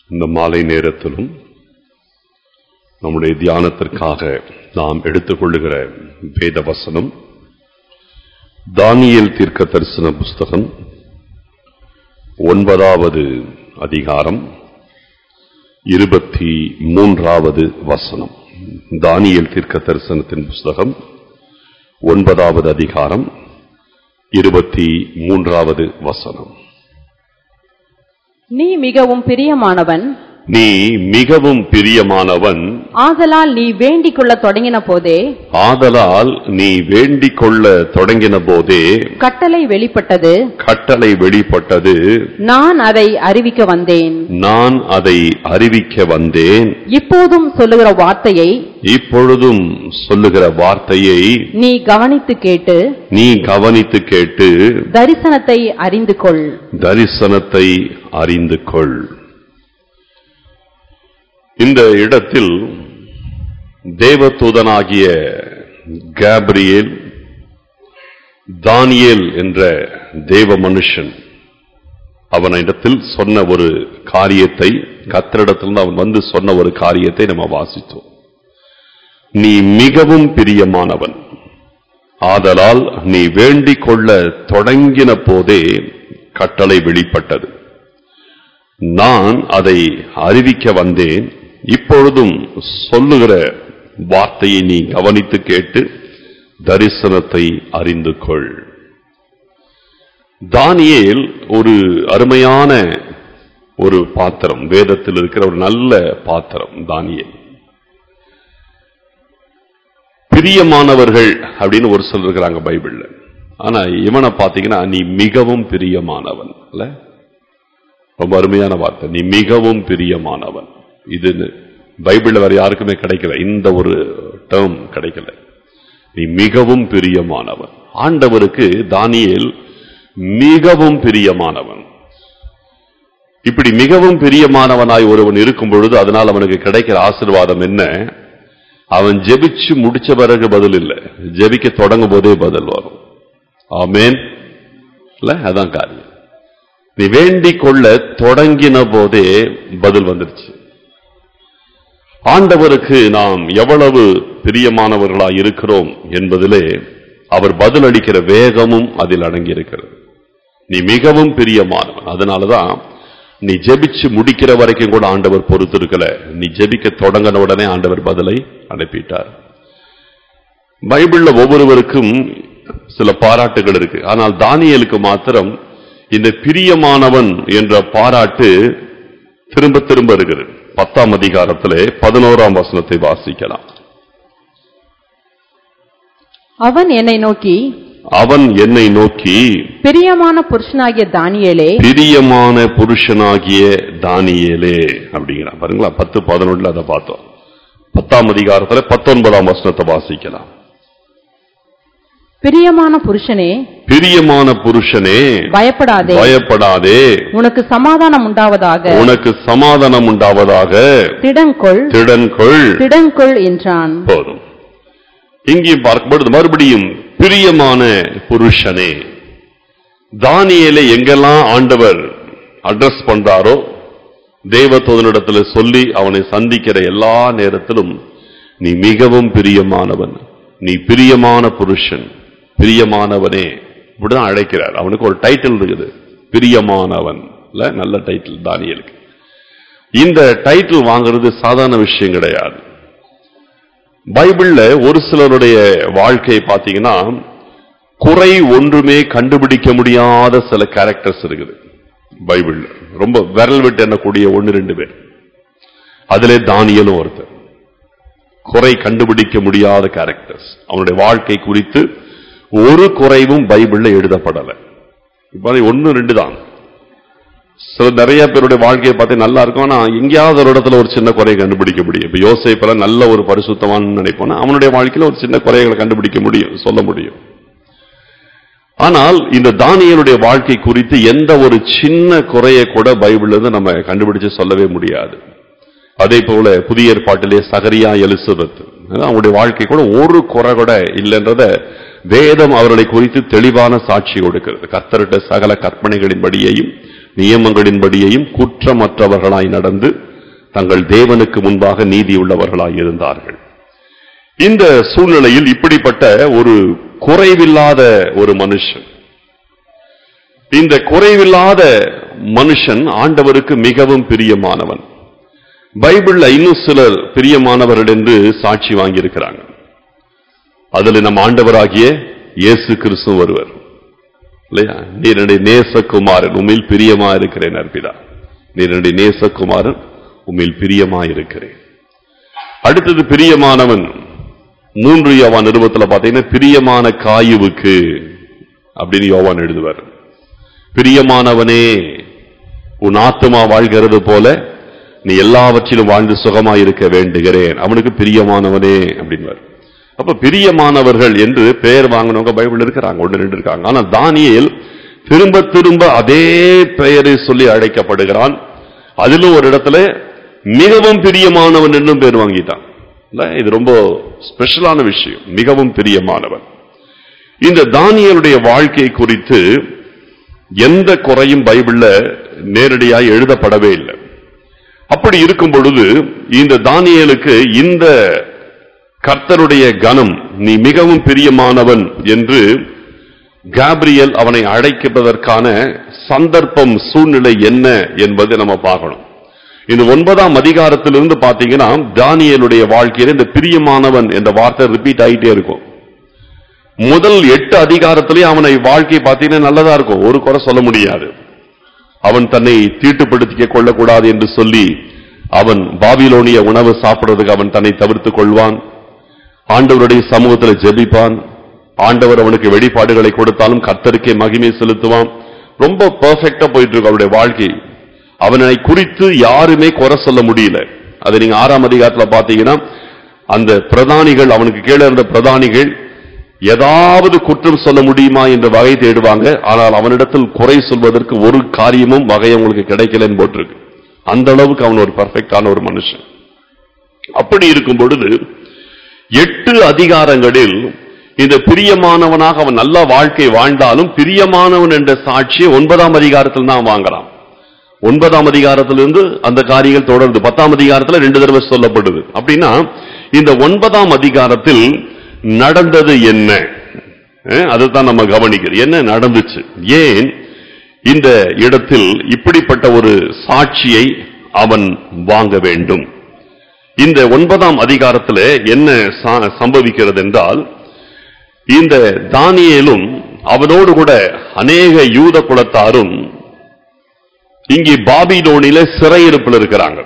இந்த மாலை நேரத்திலும் நம்முடைய தியானத்திற்காக நாம் எடுத்துக்கொள்ளுகிற வேத வசனம் தானியேல் தீர்க்க தரிசன புஸ்தகம் ஒன்பதாவது அதிகாரம் இருபத்தி மூன்றாவது வசனம் தானியேல் தீர்க்க தரிசனத்தின் புஸ்தகம் ஒன்பதாவது அதிகாரம் இருபத்தி மூன்றாவது வசனம் நீ மிகவும் பிரியமானவன் நீ மிகவும் பிரியமானவன் ஆதலால் நீ வேண்டிக் கொள்ள தொடங்கின போதே ஆதலால் நீ வேண்டிக் கொள்ள தொடங்கின போதே கட்டளை வெளிப்பட்டது கட்டளை வெளிப்பட்டது நான் அதை அறிவிக்க வந்தேன் நான் அதை அறிவிக்க வந்தேன் இப்போதும் சொல்லுகிற வார்த்தையை இப்பொழுதும் சொல்லுகிற வார்த்தையை நீ கவனித்து கேட்டு நீ கவனித்து கேட்டு தரிசனத்தை அறிந்து கொள் தரிசனத்தை அறிந்து கொள் இந்த இடத்தில் தேவதூதனாகிய கேப்ரியேல் தானியேல் என்ற தேவ மனுஷன் அவனிடத்தில் சொன்ன ஒரு காரியத்தை கத்தரிடத்திலிருந்து அவன் வந்து சொன்ன ஒரு காரியத்தை நம்ம வாசித்தோம் நீ மிகவும் பிரியமானவன் ஆதலால் நீ வேண்டிக் கொள்ள தொடங்கின போதே கட்டளை வெளிப்பட்டது நான் அதை அறிவிக்க வந்தேன் இப்பொழுதும் சொல்லுகிற வார்த்தையை நீ கவனித்து கேட்டு தரிசனத்தை அறிந்து கொள் தானியேல் ஒரு அருமையான ஒரு பாத்திரம் வேதத்தில் இருக்கிற ஒரு நல்ல பாத்திரம் தானியேல் பிரியமானவர்கள் அப்படின்னு ஒரு சொல் இருக்கிறாங்க பைபிள்ல ஆனா இவனை பாத்தீங்கன்னா நீ மிகவும் பிரியமானவன் இல்ல ரொம்ப அருமையான வார்த்தை நீ மிகவும் பிரியமானவன் இது பைபிள்ல வேற யாருக்குமே கிடைக்கல இந்த ஒரு டேர்ம் கிடைக்கல நீ மிகவும் பிரியமானவன் ஆண்டவருக்கு தானியேல் மிகவும் பிரியமானவன் இப்படி மிகவும் பிரியமானவனாய் ஒருவன் இருக்கும் பொழுது அதனால் அவனுக்கு கிடைக்கிற ஆசீர்வாதம் என்ன அவன் ஜெபிச்சு முடிச்ச பிறகு பதில் இல்லை ஜெபிக்க தொடங்கும் போதே பதில் வரும் ஆமேன் இல்ல அதான் காரியம் நீ வேண்டிக் கொள்ள தொடங்கின போதே பதில் வந்துருச்சு ஆண்டவருக்கு நாம் எவ்வளவு பிரியமானவர்களாய் இருக்கிறோம் என்பதிலே அவர் பதிலளிக்கிற வேகமும் அதில் அடங்கி இருக்கிறது நீ மிகவும் பிரியமானவன் அதனாலதான் நீ ஜெபிச்சு முடிக்கிற வரைக்கும் கூட ஆண்டவர் பொறுத்திருக்கல நீ ஜெபிக்க தொடங்கின உடனே ஆண்டவர் பதிலை அனுப்பிட்டார் பைபிள்ல ஒவ்வொருவருக்கும் சில பாராட்டுகள் இருக்கு ஆனால் தானியலுக்கு மாத்திரம் இந்த பிரியமானவன் என்ற பாராட்டு திரும்ப திரும்ப இருக்கிறது பத்தாம் அதிகாரத்திலே பதினோராம் வசனத்தை வாசிக்கலாம் அவன் என்னை நோக்கி அவன் என்னை நோக்கி பிரியமான புருஷனாகிய தானியேலே பிரியமான புருஷனாகிய தானியேலே அப்படிங்கிறான் பாருங்களா பத்து பதினொன்றுல அதை பார்த்தோம் பத்தாம் அதிகாரத்துல பத்தொன்பதாம் வசனத்தை வாசிக்கலாம் பிரியமான புருஷனே பிரியமான புருஷனே பயப்படாதே பயப்படாதே உனக்கு சமாதானம் உண்டாவதாக உனக்கு சமாதானம் உண்டாவதாக திடங்கொள் திடன்கொள் திடங்கொள் என்றான் போதும் இங்கேயும் பார்க்கும்பொழுது மறுபடியும் பிரியமான புருஷனே தானியேலை எங்கெல்லாம் ஆண்டவர் அட்ரஸ் பண்றாரோ தேவதூதனிடத்துல சொல்லி அவனை சந்திக்கிற எல்லா நேரத்திலும் நீ மிகவும் பிரியமானவன் நீ பிரியமான புருஷன் பிரியமானவனே இப்படிதான் அழைக்கிறார் அவனுக்கு ஒரு டைட்டில் இருக்குது பிரியமானவன் இல்ல நல்ல டைட்டில் தானியலுக்கு இந்த டைட்டில் வாங்குறது சாதாரண விஷயம் கிடையாது பைபிள்ல ஒரு சிலருடைய வாழ்க்கையை பார்த்தீங்கன்னா குறை ஒன்றுமே கண்டுபிடிக்க முடியாத சில கேரக்டர்ஸ் இருக்குது பைபிள்ல ரொம்ப விரல் விட்டு எண்ணக்கூடிய ஒன்று ரெண்டு பேர் அதிலே தானியலும் ஒருத்தர் குறை கண்டுபிடிக்க முடியாத கேரக்டர்ஸ் அவனுடைய வாழ்க்கை குறித்து ஒரு குறைவும் பைபிள்ல எழுதப்படலை இப்ப ஒன்னு ரெண்டு தான் சில நிறைய பேருடைய வாழ்க்கையை பார்த்து நல்லா இருக்கும் ஆனா எங்கேயாவது ஒரு இடத்துல ஒரு சின்ன குறையை கண்டுபிடிக்க முடியும் இப்ப யோசிப்பல நல்ல ஒரு பரிசுத்தவான் நினைப்போனா அவனுடைய வாழ்க்கையில ஒரு சின்ன குறைகளை கண்டுபிடிக்க முடியும் சொல்ல முடியும் ஆனால் இந்த தானியலுடைய வாழ்க்கை குறித்து எந்த ஒரு சின்ன குறையை கூட பைபிள்ல இருந்து நம்ம கண்டுபிடிச்சு சொல்லவே முடியாது அதே போல புதிய ஏற்பாட்டிலே சகரியா எலிசபெத் அதான் அவங்களுடைய வாழ்க்கை கூட ஒரு குறை கூட இல்லைன்றத வேதம் அவர்களை குறித்து தெளிவான சாட்சி கொடுக்கிறது கர்த்தரிட்ட சகல கற்பனைகளின்படியையும் நியமங்களின்படியையும் குற்றமற்றவர்களாய் நடந்து தங்கள் தேவனுக்கு முன்பாக நீதியுள்ளவர்களாய் இருந்தார்கள் இந்த சூழ்நிலையில் இப்படிப்பட்ட ஒரு குறைவில்லாத ஒரு மனுஷன் இந்த குறைவில்லாத மனுஷன் ஆண்டவருக்கு மிகவும் பிரியமானவன் பைபிள்ல இன்னும் சிலர் பிரியமானவர்கள் என்று சாட்சி வாங்கியிருக்கிறாங்க அதுல நம் ஆண்டவராகிய இயேசு கிறிஸ்து வருவர் இல்லையா நீ என்னுடைய நேசகுமாரன் உண்மையில் பிரியமா இருக்கிறேன் அற்பிதா நீ என்னுடைய நேசகுமாரன் உண்மையில் பிரியமா இருக்கிறேன் அடுத்தது பிரியமானவன் மூன்று யோவான் நிருபத்துல பாத்தீங்கன்னா பிரியமான காயுவுக்கு அப்படின்னு யோவான் எழுதுவார் பிரியமானவனே உன் ஆத்துமா வாழ்கிறது போல நீ எல்லாவற்றிலும் வாழ்ந்து சுகமாய் இருக்க வேண்டுகிறேன் அவனுக்கு பிரியமானவனே அப்படின்வார் அப்ப பிரியமானவர்கள் என்று பெயர் வாங்கினவங்க பைபிள் இருக்கிறாங்க ஒன்று ரெண்டு இருக்காங்க ஆனா தானியேல் திரும்ப திரும்ப அதே பெயரை சொல்லி அழைக்கப்படுகிறான் அதிலும் ஒரு இடத்துல மிகவும் பிரியமானவன் என்னும் பேர் வாங்கிட்டான் இல்ல இது ரொம்ப ஸ்பெஷலான விஷயம் மிகவும் பிரியமானவன் இந்த தானியலுடைய வாழ்க்கை குறித்து எந்த குறையும் பைபிள்ல நேரடியாய் எழுதப்படவே இல்லை அப்படி இருக்கும் பொழுது இந்த தானியேலுக்கு இந்த கர்த்தருடைய கனம் நீ மிகவும் பிரியமானவன் என்று காப்ரியல் அவனை அழைப்பதற்கான சந்தர்ப்பம் சூழ்நிலை என்ன என்பதை நம்ம பார்க்கணும் இந்த ஒன்பதாம் அதிகாரத்திலிருந்து பாத்தீங்கன்னா தானியலுடைய வாழ்க்கையில இந்த பிரியமானவன் என்ற வார்த்தை ரிப்பீட் ஆயிட்டே இருக்கும் முதல் எட்டு அதிகாரத்திலேயே அவனை வாழ்க்கை பார்த்தீங்கன்னா நல்லதா இருக்கும் ஒரு குறை சொல்ல முடியாது அவன் தன்னை தீட்டுப்படுத்திக்க கொள்ளக்கூடாது என்று சொல்லி அவன் பாபிலோனிய உணவு சாப்பிடுறதுக்கு அவன் தன்னை தவிர்த்துக் கொள்வான் ஆண்டவருடைய சமூகத்தில் ஜெபிப்பான் ஆண்டவர் அவனுக்கு வெளிப்பாடுகளை கொடுத்தாலும் கர்த்தருக்கே மகிமை செலுத்துவான் ரொம்ப பெர்ஃபெக்டா போயிட்டு இருக்கு அவருடைய வாழ்க்கை அவனை குறித்து யாருமே குறை சொல்ல முடியல அதை நீங்க ஆறாம் அதிகாரத்துல பாத்தீங்கன்னா அந்த பிரதானிகள் அவனுக்கு கீழே இருந்த பிரதானிகள் ஏதாவது குற்றம் சொல்ல முடியுமா என்ற வகை தேடுவாங்க ஆனால் அவனிடத்தில் குறை சொல்வதற்கு ஒரு காரியமும் வகை அவங்களுக்கு கிடைக்கலன்னு போட்டிருக்கு அந்த அளவுக்கு அவன் ஒரு பர்ஃபெக்டான ஒரு மனுஷன் அப்படி இருக்கும் பொழுது எட்டு அதிகாரங்களில் இந்த பிரியமானவனாக அவன் நல்ல வாழ்க்கை வாழ்ந்தாலும் பிரியமானவன் என்ற சாட்சியை ஒன்பதாம் அதிகாரத்தில் தான் வாங்குறான் ஒன்பதாம் அதிகாரத்திலிருந்து அந்த காரியங்கள் தொடர்ந்து பத்தாம் அதிகாரத்தில் ரெண்டு தடவை சொல்லப்படுது அப்படின்னா இந்த ஒன்பதாம் அதிகாரத்தில் நடந்தது என்ன அஹ், அதுதான் நம்ம கவனிக்கிறது என்ன நடந்துச்சு ஏன் இந்த இடத்தில் இப்படிப்பட்ட ஒரு சாட்சியை அவன் வாங்க வேண்டும் இந்த ஒன்பதாம் அதிகாரத்தில் என்ன சா- சம்பவிக்கிறது என்றால் இந்த தானியேலும் அவனோடு கூட அநேக யூத குலத்தாரும் இங்கே பாபிலோனிலே சிறையிருப்பில் இருக்கிறாங்க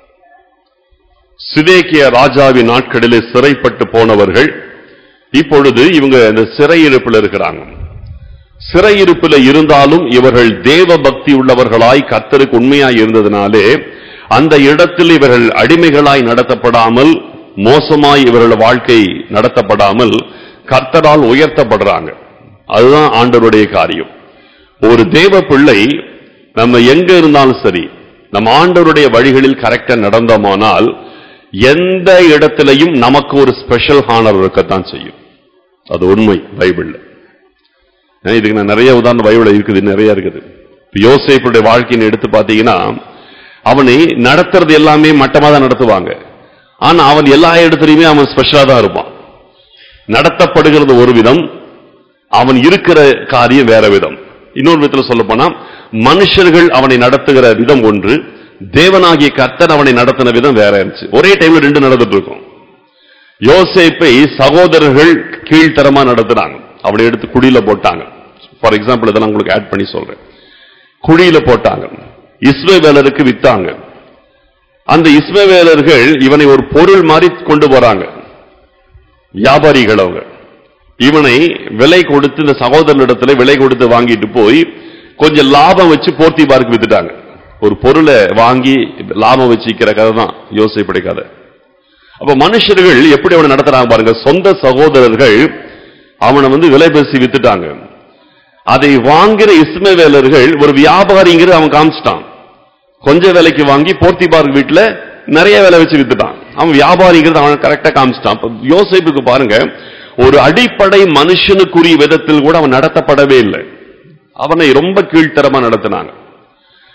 சிதேக்கிய ராஜாவின் நாட்களிலே சிறைப்பட்டு போனவர்கள் இப்பொழுது இவங்க இந்த சிறையிருப்பில் இருக்கிறாங்க சிறையிருப்பில் இருந்தாலும் இவர்கள் தேவ பக்தி உள்ளவர்களாய் கர்த்தருக்கு உண்மையாய் இருந்ததினாலே அந்த இடத்தில் இவர்கள் அடிமைகளாய் நடத்தப்படாமல் மோசமாய் இவர்கள் வாழ்க்கை நடத்தப்படாமல் கர்த்தரால் உயர்த்தப்படுறாங்க அதுதான் ஆண்டவருடைய காரியம் ஒரு தேவ பிள்ளை நம்ம எங்க இருந்தாலும் சரி நம்ம ஆண்டவருடைய வழிகளில் கரெக்டா நடந்தோமானால் எந்த இடத்திலையும் நமக்கு ஒரு ஸ்பெஷல் ஹானர் இருக்கத்தான் செய்யும் அது உண்மை பைபிள்ல ஏன் இதுக்கு நான் நிறைய உதாரணம் பைபிள்ல இருக்குது நிறைய இருக்குது இப்ப யோசேப்புடைய வாழ்க்கையை எடுத்து பார்த்தீங்கன்னா அவனை நடத்துறது எல்லாமே மட்டமா தான் நடத்துவாங்க ஆனா அவன் எல்லா இடத்துலயுமே அவன் ஸ்பெஷலா தான் இருப்பான் நடத்தப்படுகிறது ஒரு விதம் அவன் இருக்கிற காரியம் வேற விதம் இன்னொரு விதத்துல சொல்ல போனா மனுஷர்கள் அவனை நடத்துகிற விதம் ஒன்று தேவனாகிய கர்த்தர் அவனை நடத்தின விதம் வேற இருந்துச்சு ஒரே டைம்ல ரெண்டு நடந்துட்டு இருக்கும் யோசேப்பை சகோதரர்கள் கீழ்த்தரமா நடத்துறாங்க அவனை எடுத்து குழியில போட்டாங்க ஃபார் எக்ஸாம்பிள் இதெல்லாம் உங்களுக்கு ஆட் பண்ணி சொல்றேன் குழியில போட்டாங்க இஸ்ரவேலருக்கு வித்தாங்க அந்த இஸ்ரவேலர்கள் இவனை ஒரு பொருள் மாதிரி கொண்டு போறாங்க வியாபாரிகள் அவங்க இவனை விலை கொடுத்து இந்த சகோதரனிடத்துல விலை கொடுத்து வாங்கிட்டு போய் கொஞ்சம் லாபம் வச்சு போர்த்தி பார்க்க வித்துட்டாங்க ஒரு பொருளை வாங்கி லாபம் வச்சுக்கிற கதை தான் யோசிப்படை கதை அப்ப மனுஷர்கள் எப்படி அவனை நடத்துறாங்க பாருங்க சொந்த சகோதரர்கள் அவனை வந்து விலை பேசி வித்துட்டாங்க அதை வாங்குற இஸ்மவேலர்கள் ஒரு வியாபாரிங்கிற அவன் காமிச்சிட்டான் கொஞ்ச விலைக்கு வாங்கி போர்த்தி பார்க் வீட்டுல நிறைய விலை வச்சு வித்துட்டான் அவன் வியாபாரிங்கிறது அவன் கரெக்டா காமிச்சிட்டான் அப்ப யோசேப்புக்கு பாருங்க ஒரு அடிப்படை மனுஷனுக்குரிய விதத்தில் கூட அவன் நடத்தப்படவே இல்லை அவனை ரொம்ப கீழ்த்தரமா நடத்தினாங்க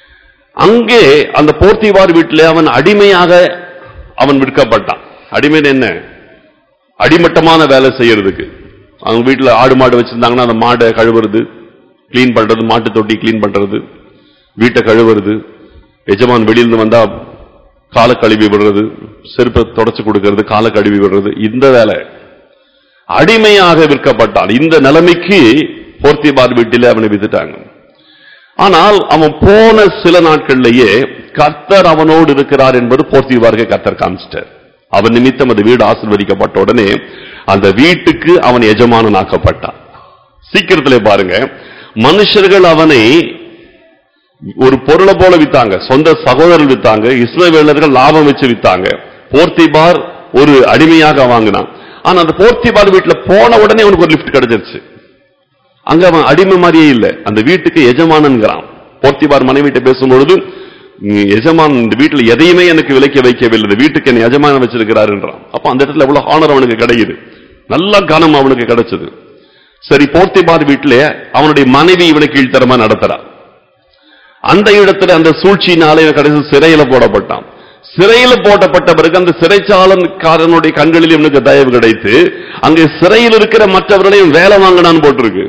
அங்கே அந்த போர்த்திவார் வீட்டிலே அவன் அடிமையாக அவன் விற்கப்பட்டான் அடிமைன்னு என்ன அடிமட்டமான வேலை செய்யறதுக்கு அவங்க வீட்டுல ஆடு மாடு வச்சிருந்தாங்கன்னா அந்த மாடை கழுவுறது க்ளீன் பண்றது மாட்டு தொட்டி க்ளீன் பண்றது வீட்டை கழுவுறது எஜமான் வெளியிலிருந்து வந்தா காலை கழுவி விடுறது செருப்பை தொடச்சு கொடுக்கறது காலை கழுவி விடுறது இந்த வேலை அடிமையாக விற்கப்பட்டான் இந்த நிலைமைக்கு போர்த்திபார் வீட்டிலே அவனை வித்துட்டாங்க ஆனால் அவன் போன சில நாட்கள்லயே கர்த்தர் அவனோடு இருக்கிறார் என்பது போர்த்திபாருக்கு கர்த்தர் காமிச்சிட்டார் அவன் நிமித்தம் அந்த வீடு ஆசீர்வதிக்கப்பட்ட உடனே அந்த வீட்டுக்கு அவன் எஜமானனாக்கப்பட்டான் சீக்கிரத்திலே பாருங்க மனுஷர்கள் அவனை ஒரு பொருளை போல வித்தாங்க சொந்த சகோதரர்கள் வித்தாங்க இஸ்ரவேலர்கள் லாபம் வச்சு வித்தாங்க போர்த்திபார் ஒரு அடிமையாக வாங்கினான் ஆனா அந்த போர்த்திபார் வீட்டுல போன உடனே அவனுக்கு ஒரு லிஃப்ட் கிடைச்சிருச்சு அங்க அவன் அடிமை மாதிரியே இல்லை அந்த வீட்டுக்கு எஜமானன்கிறான் போர்த்திபார் மனைவிட்ட பேசும்பொழுது "நீ எஜமான் இந்த வீட்டுல எதையுமே எனக்கு விலைக்கு வைக்கவில்லை இந்த வீட்டுக்கு என்ன எஜமானம் வச்சிருக்கிறாருன்றான் அப்ப அந்த இடத்துல எவ்வளவு ஹானர் அவனுக்கு கிடைக்குது நல்ல கனம் அவனுக்கு கிடைச்சது சரி போர்த்திபார் வீட்டிலே அவனுடைய மனைவி இவனை கீழ்த்தரமா நடத்துறான் அந்த இடத்துல அந்த சூழ்ச்சியினாலே இவன் கடைசி சிறையில போடப்பட்டான் சிறையில போடப்பட்ட பிறகு அந்த சிறைச்சாலன்காரனுடைய கண்களில் இவனுக்கு தயவு கிடைத்து அங்கே சிறையில் இருக்கிற மற்றவர்களையும் வேலை வாங்கினான்னு போட்டிருக்கு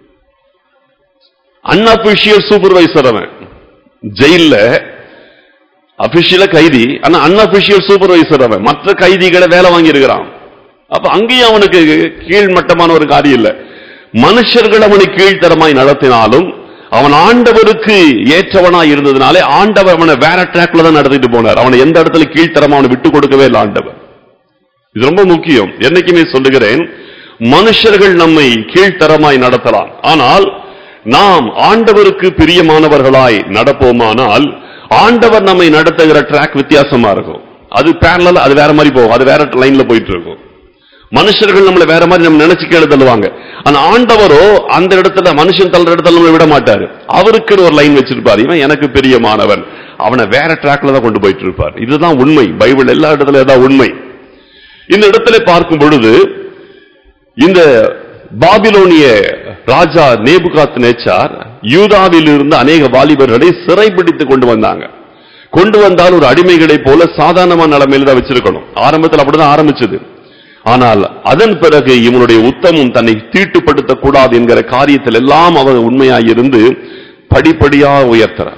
அன்அபிஷியல் சூப்பர்வைசர் அவன் ஜெயில்ல அபிஷியல கைதி ஆனா அன்அபிஷியல் சூப்பர்வைசர் அவன் மற்ற கைதிகளை வேலை வாங்கி இருக்கிறான் அப்ப அங்கேயும் அவனுக்கு கீழ்மட்டமான ஒரு காரியம் இல்ல மனுஷர்கள் அவனை கீழ்த்தரமாய் நடத்தினாலும் அவன் ஆண்டவருக்கு ஏற்றவனாய் இருந்ததுனாலே ஆண்டவர் அவனை வேற ட்ராக்ல தான் நடத்திட்டு போனார் அவனை எந்த இடத்துல கீழ்த்தரமா அவனை விட்டு கொடுக்கவே இல்லை ஆண்டவர் இது ரொம்ப முக்கியம் என்னைக்குமே சொல்லுகிறேன் மனுஷர்கள் நம்மை கீழ்த்தரமாய் நடத்தலாம் ஆனால் நாம் ஆண்டவருக்கு பிரியமானவர்களாய் நடப்போமானால் ஆண்டவர் நம்மை நடத்துகிற ட்ராக் வித்தியாசமா இருக்கும் அது பேரல அது வேற மாதிரி போகும் அது வேற லைன்ல போயிட்டு இருக்கும் மனுஷர்கள் நம்மள வேற மாதிரி நம்ம நினைச்சு கீழே தள்ளுவாங்க ஆனா ஆண்டவரோ அந்த இடத்துல மனுஷன் தள்ளுற இடத்துல நம்மளை விட மாட்டாரு அவருக்குன்னு ஒரு லைன் வச்சிருப்பார் இவன் எனக்கு பிரியமானவன் அவனை வேற ட்ராக்ல தான் கொண்டு போயிட்டு இருப்பார் இதுதான் உண்மை பைபிள் எல்லா இடத்துல தான் உண்மை இந்த இடத்துல பார்க்கும் பொழுது இந்த பாபிலோனிய ராஜா நேபுகாத் நேச்சார் யூதாவில் இருந்து அநேக வாலிபர்களை சிறைபிடித்து கொண்டு வந்தாங்க கொண்டு வந்தால் ஒரு அடிமைகளை போல சாதாரணமான நிலைமையில தான் வச்சிருக்கணும் ஆரம்பத்தில் அப்படிதான் ஆரம்பிச்சது ஆனால் அதன் பிறகு இவனுடைய உத்தமம் தன்னை தீட்டுப்படுத்தக் கூடாது என்கிற காரியத்தில் எல்லாம் அவன் உண்மையாயிருந்து படிப்படியா உயர்த்துறான்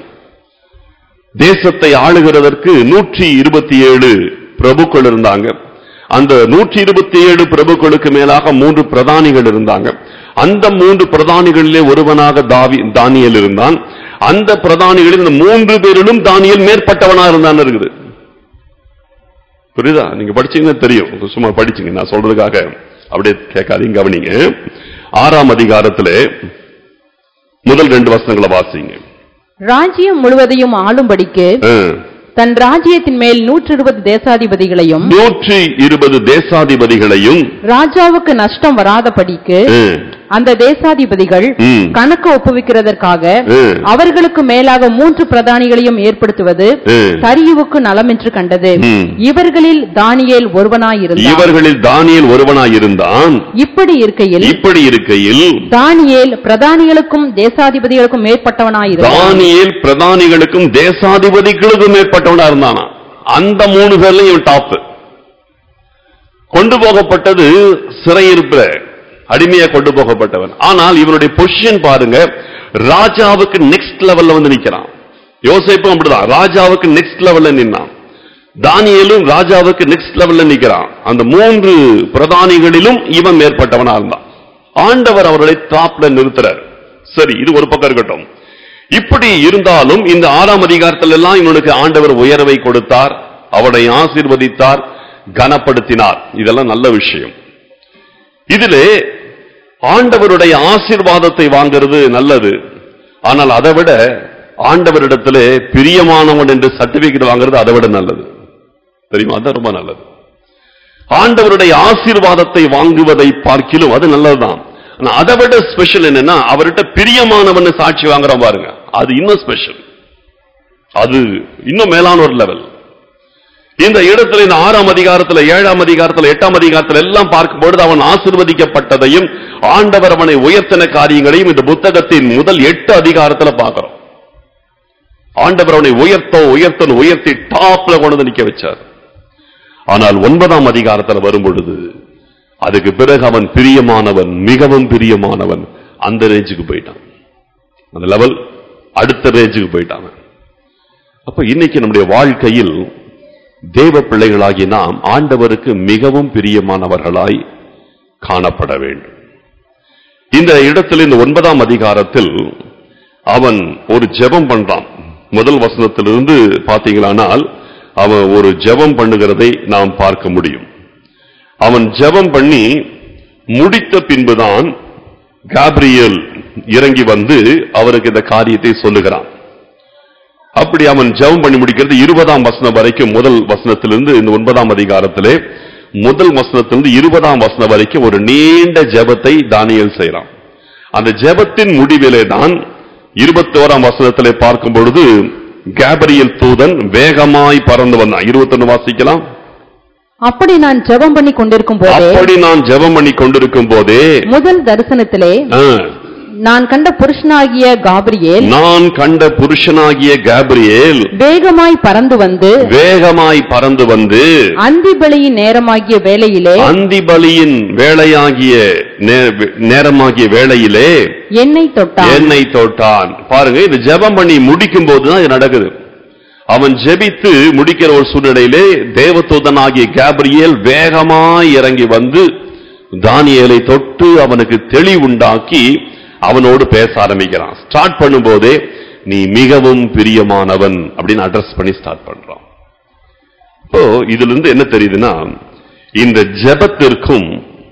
தேசத்தை ஆளுகிறதற்கு நூற்றி இருபத்தி ஏழு பிரபுக்கள் இருந்தாங்க அந்த நூற்றி இருபத்தி ஏழு பிரபுக்களுக்கு மேலாக மூன்று பிரதானிகள் இருந்தாங்க அந்த மூன்று பிரதானிகளிலே ஒருவனாக தாவி தானியல் இருந்தான் அந்த பிரதானிகளில் இந்த மூன்று பேரிலும் தானியல் மேற்பட்டவனா இருந்தான் இருக்குது புரியுதா நீங்க படிச்சீங்கன்னா தெரியும் சும்மா படிச்சீங்க நான் சொல்றதுக்காக அப்படியே கேட்காதீங்க கவனிங்க ஆறாம் அதிகாரத்திலே முதல் ரெண்டு வசனங்களை வாசிங்க ராஜ்யம் முழுவதையும் ஆளும்படிக்கு ஆ. தன் ராஜ்யத்தின் மேல் நூற்று இருபது தேசாதிபதிகளையும் நூற்றி இருபது தேசாதிபதிகளையும் ராஜாவுக்கு நஷ்டம் வராதபடிக்கு ஆ, அந்த தேசாதிபதிகள் ம். கணக்கு ஒப்புவிக்கிறதற்காக ம். அவர்களுக்கு மேலாக மூன்று பிரதானிகளையும் ஏற்படுத்துவது ம். தரியுவுக்கு நலம் என்று கண்டது ம். இவர்களில் தானியேல் ஒருவனாயிருந்தான் இவர்களில் தானியேல் ஒருவனாயிருந்தான் இப்படி இருக்கையில் இப்படி இருக்கையில் தானியேல் பிரதானிகளுக்கும் தேசாதிபதிகளுக்கும் மேற்பட்டவனாயிருந்தான் தானியேல் பிரதானிகளுக்கும் தேசாதிபதிகளுக்கும் மேற்பட்டவனா இருந்தானா அந்த மூணு பேர்லயும் இவன் டாப் கொண்டு போகப்பட்டது சிறையிருப்பில் அடிமையா கொண்டு போகப்பட்டவன் ஆனால் இவனுடைய பொசிஷன் பாருங்க ராஜாவுக்கு நெக்ஸ்ட் லெவல்ல வந்து நிக்கிறான் யோசேப்பும் அப்படிதான் ராஜாவுக்கு நெக்ஸ்ட் லெவல்ல நின்னான் தானியேலும் ராஜாவுக்கு நெக்ஸ்ட் லெவல்ல நிக்கிறான் அந்த மூன்று பிரதானிகளிலும் இவன் மேற்பட்டவனா இருந்தான் ஆண்டவர் அவர்களை டாப்ல நிறுத்துறார் சரி இது ஒரு பக்கம் இருக்கட்டும் இப்படி இருந்தாலும் இந்த ஆறாம் அதிகாரத்தில் எல்லாம் இவனுக்கு ஆண்டவர் உயர்வை கொடுத்தார் அவனை ஆசீர்வதித்தார் கனப்படுத்தினார் இதெல்லாம் நல்ல விஷயம் இதிலே ஆண்டவருடைய ஆசீர்வாதத்தை வாங்குறது நல்லது ஆனால் அதை விட ஆண்டவரிடத்திலே பிரியமானவன் என்று சர்டிபிகேட் வாங்குறது அதை விட நல்லது தெரியுமா அது ரொம்ப நல்லது ஆண்டவருடைய ஆசீர்வாதத்தை வாங்குவதை பார்க்கிலும் அது நல்லதுதான் ஆனா அதை விட ஸ்பெஷல் என்னன்னா அவர்கிட்ட பிரியமானவன் சாட்சி வாங்குறோம் பாருங்க அது இன்னும் ஸ்பெஷல் அது இன்னும் மேலான ஒரு லெவல் இந்த இடத்துல இந்த ஆறாம் அதிகாரத்துல ஏழாம் அதிகாரத்துல எட்டாம் அதிகாரத்துல எல்லாம் பார்க்கும்பொழுது அவன் ஆசிர்வதிக்கப்பட்டதையும் ஆண்டவர் அவனை உயர்த்தின காரியங்களையும் இந்த புத்தகத்தின் முதல் எட்டு அதிகாரத்துல பார்க்கிறோம் ஆண்டவர் அவனை உயர்த்த உயர்த்த உயர்த்தி டாப்ல கொண்டு வந்து நிக்க வச்சார் ஆனால் ஒன்பதாம் அதிகாரத்தில் வரும் பொழுது அதுக்கு பிறகு அவன் பிரியமானவன் மிகவும் பிரியமானவன் அந்த ரேஞ்சுக்கு போயிட்டான் அந்த லெவல் அடுத்த ரேஞ்சுக்கு போயிட்டான் அப்ப இன்னைக்கு நம்முடைய வாழ்க்கையில் தேவ பிள்ளைகளாகி நாம் ஆண்டவருக்கு மிகவும் பிரியமானவர்களாய் காணப்பட வேண்டும் இந்த இடத்தில் இந்த ஒன்பதாம் அதிகாரத்தில் அவன் ஒரு ஜெபம் பண்றான் முதல் வசனத்திலிருந்து பார்த்தீங்களானால் அவன் ஒரு ஜெபம் பண்ணுகிறதை நாம் பார்க்க முடியும் அவன் ஜெபம் பண்ணி முடித்த பின்புதான் காப்ரியேல் இறங்கி வந்து அவருக்கு இந்த காரியத்தை சொல்லுகிறான் அப்படி அவன் ஜெபம் பண்ணி முடிக்கிறது இருபதாம் வசனம் வரைக்கும் முதல் வசனத்திலிருந்து இந்த ஒன்பதாம் அதிகாரத்திலே முதல் வசனத்திலிருந்து இருபதாம் வசனம் வரைக்கும் ஒரு நீண்ட ஜெபத்தை தானியேல் செய்கிறான் அந்த ஜெபத்தின் முடிவிலே தான் இருபத்தி ஓராம் வசனத்திலே பார்க்கும் பொழுது கேபரியல் தூதன் வேகமாய் பறந்து வந்தான் இருபத்தொன்னு வாசிக்கலாம் அப்படி நான் ஜெபம் பண்ணி கொண்டிருக்கும் போதே அப்படி நான் ஜெபம் பண்ணி கொண்டிருக்கும் போதே முதல் தரிசனத்திலே ஆ, நான் கண்ட புருஷனாகிய காபிரியேல் நான் கண்ட புருஷனாகிய கேப்ரியேல் வேகமாய் பறந்து வந்து வேகமாய் பறந்து வந்து அந்திபலியின் நேரமாகிய வேளையிலே அந்தி பலியின் வேளையாகிய நே- நேரமாகிய வேளையிலே என்னை தொட்டான் என்னை தொட்டான் பாருங்க இது ஜெபம் பண்ணி முடிக்கும் போதுதான் இது நடக்குது அவன் ஜெபித்து முடிக்கிற ஒரு சூழ்நிலையிலே தேவதூதனாகிய கேப்ரியேல் வேகமாய் இறங்கி வந்து தானியேலை தொட்டு அவனுக்கு தெளிவுண்டாக்கி அவனோடு பேச ஆரம்பிக்கிறான் ஸ்டார்ட் பண்ணும்போதே நீ மிகவும் பிரியமானவன் அப்படின்னு அட்ரஸ் பண்ணி ஸ்டார்ட் பண்றான் இப்போ இதுல இருந்து என்ன தெரியுதுன்னா இந்த ஜெபத்திற்கும்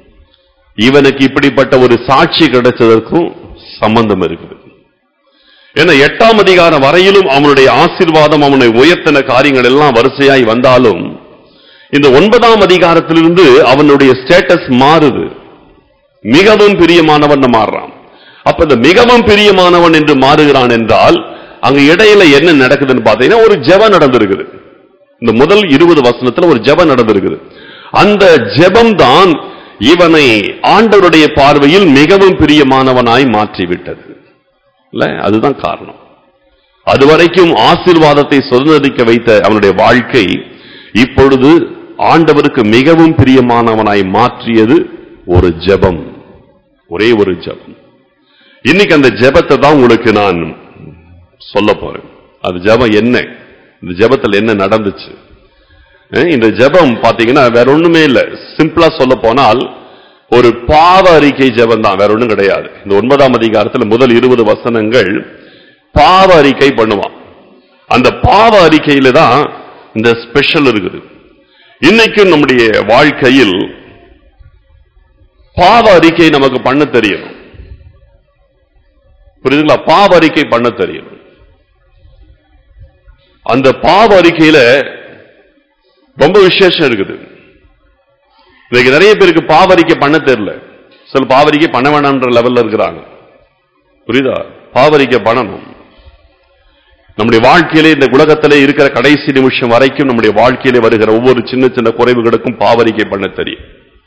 இவனுக்கு இப்படிப்பட்ட ஒரு சாட்சி கிடைச்சதற்கும் சம்பந்தம் இருக்குது ஏன்னா எட்டாம் அதிகாரம் வரையிலும் அவனுடைய ஆசீர்வாதம் அவனை உயர்த்தின காரியங்கள் எல்லாம் வரிசையாய் வந்தாலும் இந்த ஒன்பதாம் அதிகாரத்திலிருந்து அவனுடைய ஸ்டேட்டஸ் மாறுது மிகவும் பிரியமானவன் மாறுறான் அப்ப இந்த மிகவும் பிரியமானவன் என்று மாறுகிறான் என்றால் அங்க இடையில என்ன நடக்குதுன்னு பார்த்தீங்கன்னா ஒரு ஜெபம் நடந்திருக்குது இந்த முதல் இருபது வசனத்துல ஒரு ஜெபம் நடந்திருக்குது அந்த ஜெபம் தான் இவனை ஆண்டவருடைய பார்வையில் மிகவும் பிரியமானவனாய் மாற்றிவிட்டது இல்ல அதுதான் காரணம் அதுவரைக்கும் ஆசீர்வாதத்தை சுதந்திரிக்க வைத்த அவனுடைய வாழ்க்கை இப்பொழுது ஆண்டவருக்கு மிகவும் பிரியமானவனாய் மாற்றியது ஒரு ஜெபம் ஒரே ஒரு ஜெபம் இன்னைக்கு அந்த ஜெபத்தை தான் உங்களுக்கு நான் சொல்ல போறேன் அது ஜெபம் என்ன இந்த ஜெபத்தில் என்ன நடந்துச்சு அஹ் இந்த ஜெபம் பாத்தீங்கன்னா வேற ஒண்ணுமே இல்ல சிம்பிளா சொல்ல போனால் ஒரு பாவ அறிக்கை ஜெபம் தான் வேற ஒண்ணும் கிடையாது இந்த ஒன்பதாம் அதிகாரத்துல முதல் இருபது வசனங்கள் பாவ அறிக்கை பண்ணுவான் அந்த பாவ அறிக்கையில தான் இந்த ஸ்பெஷல் இருக்குது இன்னைக்கும் நம்முடைய வாழ்க்கையில் பாவ அறிக்கை நமக்கு பண்ண தெரியணும் புரியுதுங்களா பாவ அறிக்கை பண்ண தெரியணும் அந்த பாவ அறிக்கையில ரொம்ப விசேஷம் இருக்குது இன்னைக்கு நிறைய பேருக்கு பாவரிக்கை பண்ண தெரியல சில பாவரிக்கை பண்ண வேணாம்ன்ற லெவல்ல இருக்கிறாங்க புரியுதா பாவரிக்கை பண்ணணும் நம்முடைய வாழ்க்கையிலே இந்த உலகத்திலே இருக்கிற கடைசி நிமிஷம் வரைக்கும் நம்முடைய வாழ்க்கையிலே வருகிற ஒவ்வொரு சின்ன சின்ன குறைவுகளுக்கும் பாவரிக்கை பண்ண தெரியும்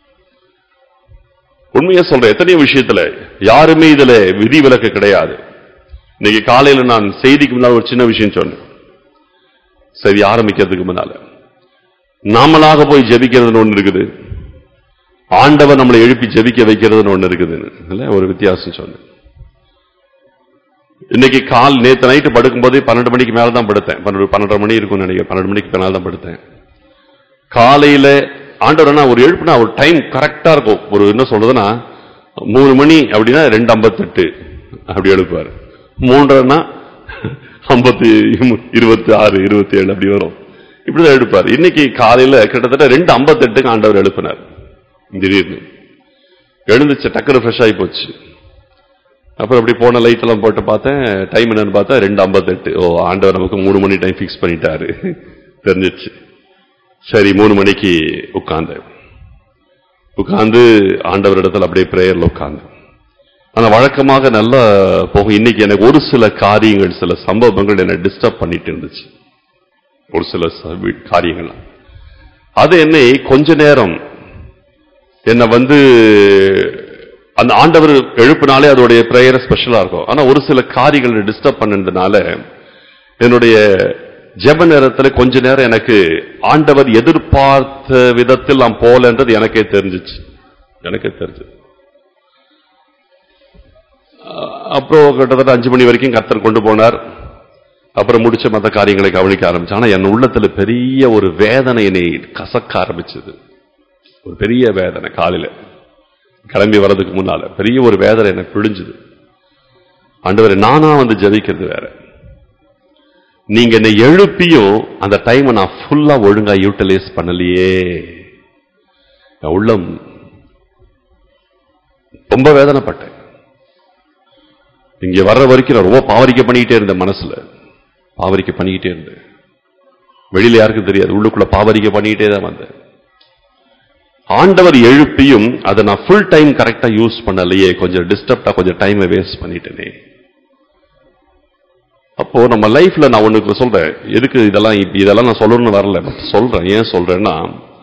உண்மையா சொல்றேன் எத்தனையோ விஷயத்துல யாருமே இதுல விதிவிலக்கு கிடையாது இன்னைக்கு காலையில நான் செய்திக்கு முன்னால் ஒரு சின்ன விஷயம் சொன்னேன் சரி ஆரம்பிக்கிறதுக்கு முன்னால நாமளாக போய் ஜெபிக்கிறதுன்னு ஒண்ணு இருக்குது ஆண்டவர் நம்மளை எழுப்பி ஜெபிக்க வைக்கிறதுன்னு ஒண்ணு இருக்குதுன்னு இல்ல ஒரு வித்தியாசம் சொன்னேன் இன்னைக்கு கால் நேத்து நைட்டு படுக்கும்போதே பன்னெண்டு மணிக்கு மேல தான் படுத்தேன் பன்னெண்டு பன்னெண்டரை மணி இருக்கும்னு நினைக்கிறேன் பன்னெண்டு மணிக்கு மேல தான் படுத்தேன் காலையில ஆண்டவர்னா ஒரு எழுப்புனா ஒரு டைம் கரெக்டா இருக்கும் ஒரு என்ன சொல்றதுன்னா மூணு மணி அப்படின்னா ரெண்டு ஐம்பத்தெட்டு அப்படி எழுப்புவார் மூன்றரைன்னா ஐம்பத்தி இருபத்தி ஆறு இருபத்தி ஏழு அப்படி வரும் இப்படிதான் எழுப்பார் இன்னைக்கு காலையில கிட்டத்தட்ட ரெண்டு ஐம்பத்தெட்டுக்கு ஆண்டவர் எழுப்பினார் திடீர்னு எழுந்துச்சு டக்குனு ஃப்ரெஷ் ஆகி போச்சு அப்புறம் அப்படி போன லைட் எல்லாம் போட்டு பார்த்தேன் டைம் என்னன்னு பார்த்தா ரெண்டு ஐம்பத்தெட்டு ஓ ஆண்டவர் நமக்கு மூணு மணி டைம் ஃபிக்ஸ் பண்ணிட்டாரு தெரிஞ்சிச்சு சரி மூணு மணிக்கு உட்கார்ந்தேன் உட்கார்ந்து ஆண்டவர் இடத்துல அப்படியே பிரேயர்ல உட்கார்ந்தேன் ஆனா வழக்கமாக நல்லா போகும் இன்னைக்கு எனக்கு ஒரு சில காரியங்கள் சில சம்பவங்கள் என்னை டிஸ்டர்ப் பண்ணிட்டு இருந்துச்சு ஒரு சில ச- வி- காரியங்கள் அது என்னை கொஞ்ச நேரம் என்னை வந்து அந்த ஆண்டவர் எழுப்பினாலே அதோடைய பிரேயர் ஸ்பெஷலா இருக்கும் ஆனா ஒரு சில காரியங்களை டிஸ்டர்ப் பண்ணதுனால என்னுடைய ஜெப நேரத்துல கொஞ்ச நேரம் எனக்கு ஆண்டவர் எதிர்பார்த்த விதத்தில் நான் போலன்றது எனக்கே தெரிஞ்சிச்சு எனக்கே தெரிஞ்சு அப்புறம் கிட்டத்தட்ட அஞ்சு மணி வரைக்கும் கர்த்தர் கொண்டு போனார் அப்புறம் முடிச்ச மற்ற காரியங்களை கவனிக்க ஆரம்பிச்சேன் ஆனா என் உள்ளத்துல பெரிய ஒரு வேதனை என்னை கசக்க ஆரம்பிச்சது ஒரு பெரிய வேதனை காலையில கிளம்பி வர்றதுக்கு முன்னால பெரிய ஒரு வேதனை எனக்கு பிடிஞ்சது ஆண்டவரே நானா வந்து ஜெபிக்கிறது வேற நீங்க என்னை எழுப்பியும் அந்த டைமை நான் ஃபுல்லா ஒழுங்கா யூட்டிலைஸ் பண்ணலையே என் உள்ளம் ரொம்ப வேதனைப்பட்டேன் இங்க வர்ற வரைக்கும் நான் ரொம்ப பாவரிக்க பண்ணிக்கிட்டே இருந்தேன் மனசுல பாவரிக்க பண்ணிக்கிட்டே இருந்தேன் வெளியில யாருக்கும் தெரியாது உள்ளுக்குள்ள பாவரிக்க பண்ணிக்கிட்டே தான் வந்தேன் ஆண்டவர் எழுப்பியும் அதை நான் ஃபுல் டைம் கரெக்டா யூஸ் பண்ணலையே கொஞ்சம் டிஸ்டர்ப்டா கொஞ்சம் டைமை வேஸ்ட் பண்ணிட்டேனே அப்போ நம்ம லைஃப்ல நான் ஒண்ணுக்கு சொல்றேன் எதுக்கு இதெல்லாம் இப்ப இதெல்லாம் நான் சொல்லணும்னு வரல but சொல்றேன் ஏன் சொல்றேன்னா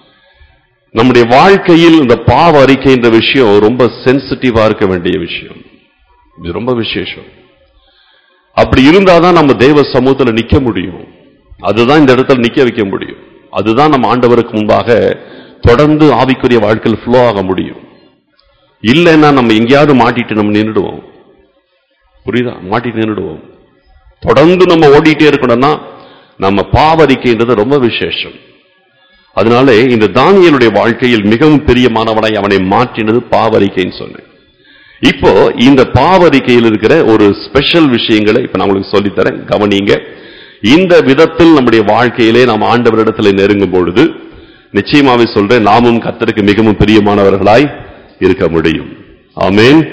நம்முடைய வாழ்க்கையில் இந்த பாவ அறிக்கைன்ற விஷயம் ரொம்ப சென்சிட்டிவா இருக்க வேண்டிய விஷயம் இது ரொம்ப விசேஷம் அப்படி இருந்தாதான் நம்ம தேவ சமூகத்துல நிக்க முடியும் அதுதான் இந்த இடத்துல நிக்க வைக்க முடியும் அதுதான் நம்ம ஆண்டவருக்கு முன்பாக தொடர்ந்து ஆவிக்குரிய வாழ்க்கையில் ஃப்ளோ ஆக முடியும் இல்லைன்னா நம்ம எங்கேயாவது மாட்டிட்டு நம்ம நின்றுடுவோம் புரியுதா மாட்டிட்டு நின்றுடுவோம் தொடர்ந்து நம்ம ஓடிட்டே இருக்கணும்னா நம்ம பாவரிக்கைன்றது ரொம்ப விசேஷம் அதனாலே இந்த தானியலுடைய வாழ்க்கையில் மிகவும் பிரியமானவனாய் அவனை மாற்றினது பாவரிக்கைன்னு சொன்னேன் இப்போ இந்த பாவரிக்கையில் இருக்கிற ஒரு ஸ்பெஷல் விஷயங்களை இப்ப நான் உங்களுக்கு சொல்லித்தரேன் கவனிங்க இந்த விதத்தில் நம்முடைய வாழ்க்கையிலே நாம் ஆண்டவரிடத்தில் நெருங்கும் பொழுது நிச்சயமாவே சொல்றேன் நாமும் கர்த்தருக்கு மிகவும் பிரியமானவர்களாய் இருக்க முடியும் ஆமென்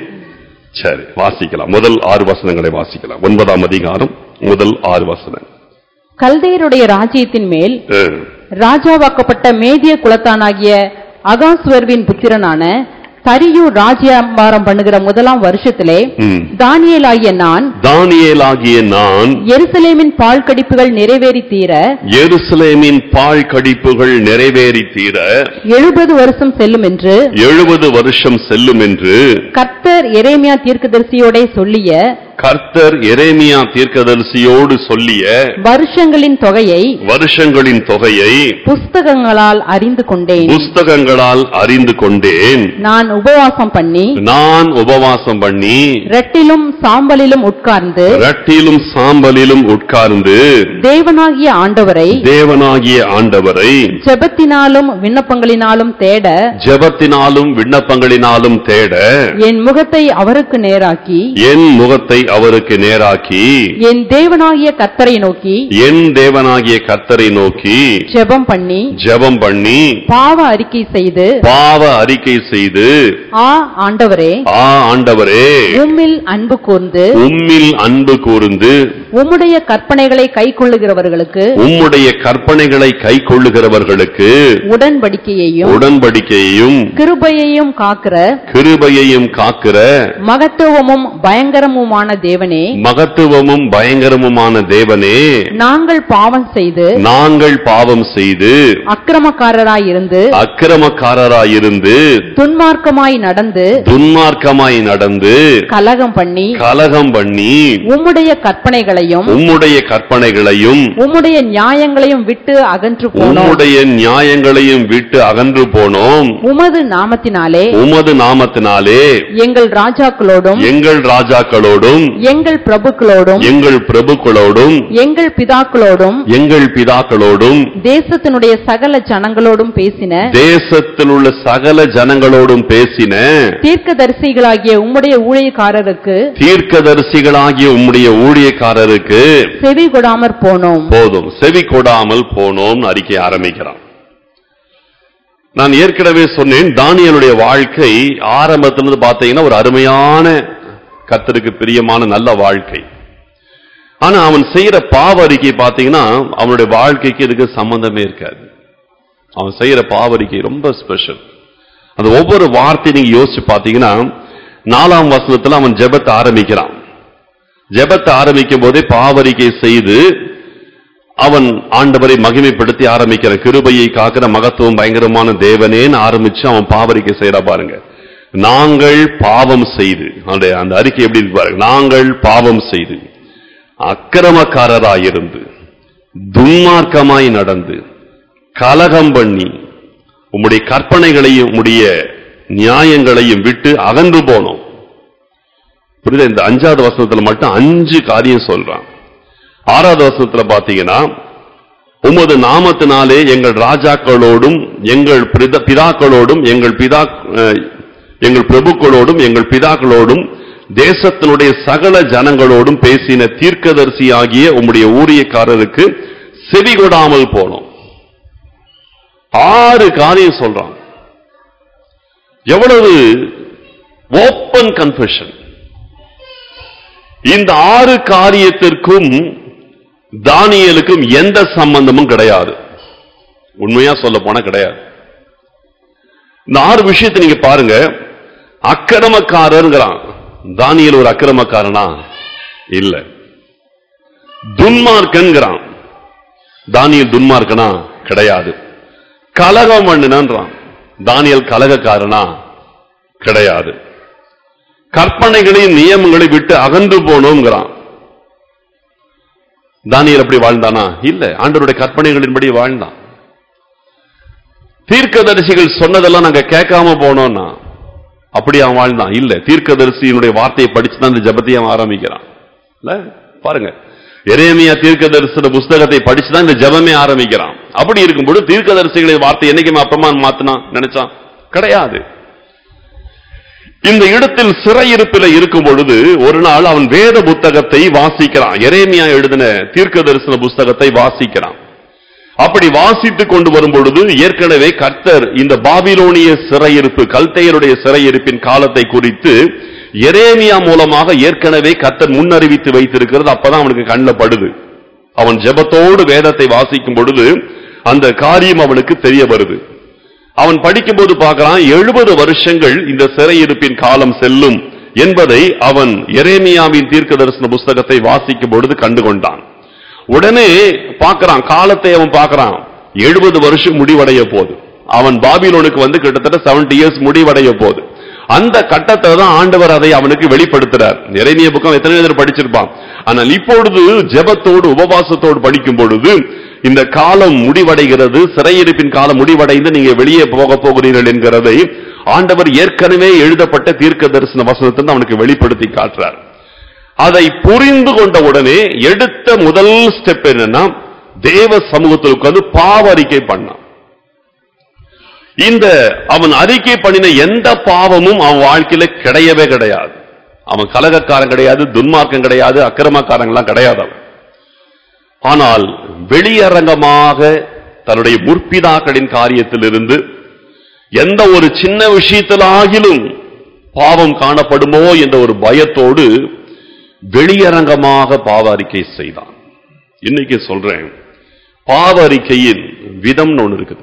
சரி வாசிக்கலாம் முதல் ஆறு வசனங்களை வாசிக்கலாம் ஒன்பதாம் அதிகாரம் முதல் ஆறு வசனம் கல்தையருடைய ராஜ்யத்தின் மேல் அஹ், ராஜாவாக்கப்பட்ட மேதிய குலத்தானாகிய அகாஸ்வர்வின் புத்திரனான தரியு ராஜ்யாபாரம் பண்ணுகிற முதலாம் வருஷத்திலே ம். தானியேலாகிய நான் தானியேலாகிய நான் எருசலேமின் பால் கடிப்புகள் நிறைவேறி தீர எருசலேமின் பால் கடிப்புகள் நிறைவேறி தீர எழுபது வருஷம் செல்லும் என்று எழுபது வருஷம் செல்லும் என்று கர்த்தர் எரேமியா தீர்க்கதரிசியோடே சொல்லிய கர்த்தர் எரேமியா தீர்க்கதரிசியோடு சொல்லிய வருஷங்களின் தொகையை வருஷங்களின் தொகையை புஸ்தகங்களால் அறிந்து கொண்டேன் புஸ்தகங்களால் அறிந்து கொண்டேன் நான் உபவாசம் பண்ணி நான் உபவாசம் பண்ணி ரெட்டிலும் சாம்பலிலும் உட்கார்ந்து ரட்டிலும் சாம்பலிலும் உட்கார்ந்து தேவனாகிய ஆண்டவரை தேவனாகிய ஆண்டவரை ஜெபத்தினாலும் விண்ணப்பங்களினாலும் தேட ஜெபத்தினாலும் விண்ணப்பங்களினாலும் தேட என் முகத்தை அவருக்கு நேராக்கி என் முகத்தை அவருக்கு நேராக்கி என் தேவனாகிய கர்த்தரை நோக்கி என் தேவனாகிய கர்த்தரை நோக்கி ஜெபம் பண்ணி ஜெபம் பண்ணி பாவ அறிக்கை செய்து பாவ அறிக்கை செய்து ஆ ஆண்டவரே ஆ ஆண்டவரே உம்மில் அன்பு கூர்ந்து உம்மில் அன்பு கூர்ந்து உம்முடைய கற்பனைகளை கைக்கொள்ளுகிறவர்களுக்கு உம்முடைய கற்பனைகளை கை கொள்ளுகிறவர்களுக்கு உடன்படிக்கையையும் உடன்படிக்கையையும் கிருபையையும் காக்கிற கிருபையையும் காக்கிற மகத்துவமும் பயங்கரமுமான தேவனே மகத்துவமும் பயங்கரமுமான தேவனே நாங்கள் பாவம் செய்து நாங்கள் பாவம் செய்து அக்கிரமக்காரராயிருந்து அக்கிரமக்காரராயிருந்து துன்மார்க்கமாய் நடந்து துன்மார்க்கமாய் நடந்து கலகம் பண்ணி கலகம் பண்ணி உம்முடைய கற்பனைகளையும் உம்முடைய கற்பனைகளையும் உம்முடைய நியாயங்களையும் விட்டு அகன்று போனோம் உம்முடைய நியாயங்களையும் விட்டு அகன்று போனோம் உமது நாமத்தினாலே உமது நாமத்தினாலே எங்கள் ராஜாக்களோடும் எங்கள் ராஜாக்களோடும் எங்கள் பிரபுக்களோடும் எங்கள் பிரபுக்களோடும் எங்கள் பிதாக்களோடும் எங்கள் பிதாக்களோடும் தேசத்தினுடைய சகல ஜனங்களோடும் பேசின தேசத்தில் உள்ள சகல ஜனங்களோடும் பேசின தீர்க்கதரிசிகளாகிய உம்முடைய ஊழியக்காரருக்கு தீர்க்கதரிசிகளாகிய உம்முடைய ஊழியக்காரருக்கு செவி கொடாமற் போனோம் போதும் செவி கொடாமல் போனோம் அறிக்கை ஆரம்பிக்கிறான் நான் ஏற்கனவே சொன்னேன் தானியலுடைய வாழ்க்கை ஆரம்பத்திலிருந்து பார்த்தீங்கன்னா ஒரு அருமையான கர்த்தருக்கு பிரியமான நல்ல வாழ்க்கை ஆனா அவன் செய்யற பாவ அறிக்கை பார்த்தீங்கன்னா அவனுடைய வாழ்க்கைக்கு இதுக்கு சம்பந்தமே இருக்காது அவன் செய்யற பாவ அறிக்கை ரொம்ப ஸ்பெஷல் அந்த ஒவ்வொரு வார்த்தையும் நீங்க யோசிச்சு பார்த்தீங்கன்னா நாலாம் வசனத்துல அவன் ஜெபத்தை ஆரம்பிக்கிறான் ஜெபத்தை ஆரம்பிக்கும் போதே பாவரிக்கை செய்து அவன் ஆண்டவரை மகிமைப்படுத்தி ஆரம்பிக்கிற கிருபையை காக்கிற மகத்துவம் பயங்கரமான தேவனேன்னு ஆரம்பிச்சு அவன் பாவரிக்கை செய்யற பாருங்க நாங்கள் பாவம் செய்து அந்த அந்த அறிக்கை எப்படி இருக்கு பாருங்க நாங்கள் பாவம் செய்து அக்கிரமக்காரராயிருந்து துன்மார்க்கமாய் நடந்து கலகம் பண்ணி உம்முடைய கற்பனைகளையும் உம்முடைய நியாயங்களையும் விட்டு அகன்று போனோம் புரியுதா இந்த அஞ்சாவது வசனத்துல மட்டும் அஞ்சு காரியம் சொல்றான் ஆறாவது வசனத்துல பாத்தீங்கன்னா உமது நாமத்தினாலே எங்கள் ராஜாக்களோடும் எங்கள் பித- பிதாக்களோடும் எங்கள் பிதா அஹ், எங்கள் பிரபுக்களோடும் எங்கள் பிதாக்களோடும் தேசத்தினுடைய சகல ஜனங்களோடும் பேசின தீர்க்கதரிசி ஆகிய உம்முடைய ஊழியக்காரருக்கு செவி கொடாமல் போனோம் ஆறு காரியம் சொல்றான் எவ்வளவு ஓப்பன் கன்ஃபெஷன் இந்த ஆறு காரியத்திற்கும் தானியலுக்கும் எந்த சம்பந்தமும் கிடையாது உண்மையா சொல்ல போனா கிடையாது இந்த ஆறு விஷயத்தை நீங்க பாருங்க அக்கிரமக்காரருங்கிறான் தானியல் ஒரு அக்கிரமக்காரனா இல்ல துன்மார்க்கன்கிறான் தானியல் துன்மார்க்கனா கிடையாது கலகம் பண்ணுனான்றான் தானியல் கலகக்காரனா கிடையாது கற்பனைகளையும் நியமங்களை விட்டு அகன்று போனோங்கிறான் தானியல் அப்படி வாழ்ந்தானா இல்ல ஆண்டவருடைய கற்பனைகளின்படி வாழ்ந்தான் தீர்க்கதரிசிகள் சொன்னதெல்லாம் நாங்க கேட்காம போனோம்னா அப்படி அவன் வாழ்ந்தான் இல்ல தீர்க்கதரிசியினுடைய வார்த்தையை படிச்சு தான் இந்த ஜபத்தையும் அவன் ஆரம்பிக்கிறான் இல்ல பாருங்க எரேமியா தீர்க்கதரிசன புஸ்தகத்தை படிச்சு தான் இந்த ஜபமே ஆரம்பிக்கிறான் அப்படி இருக்கும்போது தீர்க்கதரிசிகளின் வார்த்தை என்னைக்குமே அப்பமா மாத்தினான் நினைச்சான் கிடையாது இந்த இடத்தில் சிறையிருப்பில் இருக்கும் பொழுது ஒரு நாள் அவன் வேத புத்தகத்தை வாசிக்கிறான் எரேமியா எழுதின தீர்க்க தரிசன புஸ்தகத்தை வாசிக்கிறான் அப்படி வாசித்துக் கொண்டு வரும் பொழுது ஏற்கனவே கர்த்தர் இந்த பாபிலோனிய சிறையிருப்பு கல்தையருடைய சிறையிருப்பின் காலத்தை குறித்து எரேமியா மூலமாக ஏற்கனவே கர்த்தர் முன்னறிவித்து வைத்திருக்கிறது அப்பதான் அவனுக்கு கண்ணில் படுது அவன் ஜெபத்தோடு வேதத்தை வாசிக்கும் பொழுது அந்த காரியம் அவனுக்கு தெரிய வருது அவன் படிக்கும்போது பார்க்கிறான் எழுபது வருஷங்கள் இந்த சிறையிருப்பின் காலம் செல்லும் என்பதை அவன் எரேமியாவின் தீர்க்க தரிசன புஸ்தகத்தை வாசிக்கும் பொழுது கண்டுகொண்டான் உடனே பார்க்கறான் காலத்தை அவன் பார்க்கறான் எழுபது வருஷம் முடிவடைய போகுது அவன் பாபிலோனுக்கு வந்து கிட்டத்தட்ட 70 இயர்ஸ் முடிவடைய போகுது அந்த கட்டத்தை தான் ஆண்டவர் அதை அவனுக்கு வெளிப்படுத்துறார் எரேமிய புக்கம் எத்தனை பேர் படிச்சிருப்பான் ஆனால் இப்பொழுது ஜெபத்தோடு உபவாசத்தோடு படிக்கும் பொழுது இந்த காலம் முடிவடைகிறது சிறையிருப்பின் காலம் முடிவடைந்து நீங்க வெளியே போக போகிறீர்கள் என்கிறதை ஆண்டவர் ஏற்கனவே எழுதப்பட்ட தீர்க்க தரிசன வசனத்தை அவனுக்கு வெளிப்படுத்தி காட்டுறார் அதை புரிந்து கொண்ட உடனே எடுத்த முதல் ஸ்டெப் என்னன்னா தேவ சமூகத்தில் உட்கார்ந்து பாவ அறிக்கை பண்ணான் இந்த அவன் அறிக்கை பண்ணின எந்த பாவமும் அவன் வாழ்க்கையில கிடையவே கிடையாது அவன் கலகக்காரன் கிடையாது துன்மார்க்கம் கிடையாது அக்கிரமக்காரங்களாம் கிடையாது அவன் ஆனால் வெளியரங்கமாக தன்னுடைய முற்பிதாக்களின் காரியத்திலிருந்து எந்த ஒரு சின்ன விஷயத்திலாகிலும் பாவம் காணப்படுமோ என்ற ஒரு பயத்தோடு வெளியரங்கமாக பாவ அறிக்கை செய்தான் இன்னைக்கு சொல்றேன் பாவ அறிக்கையின் விதம்னு ஒண்ணு இருக்குது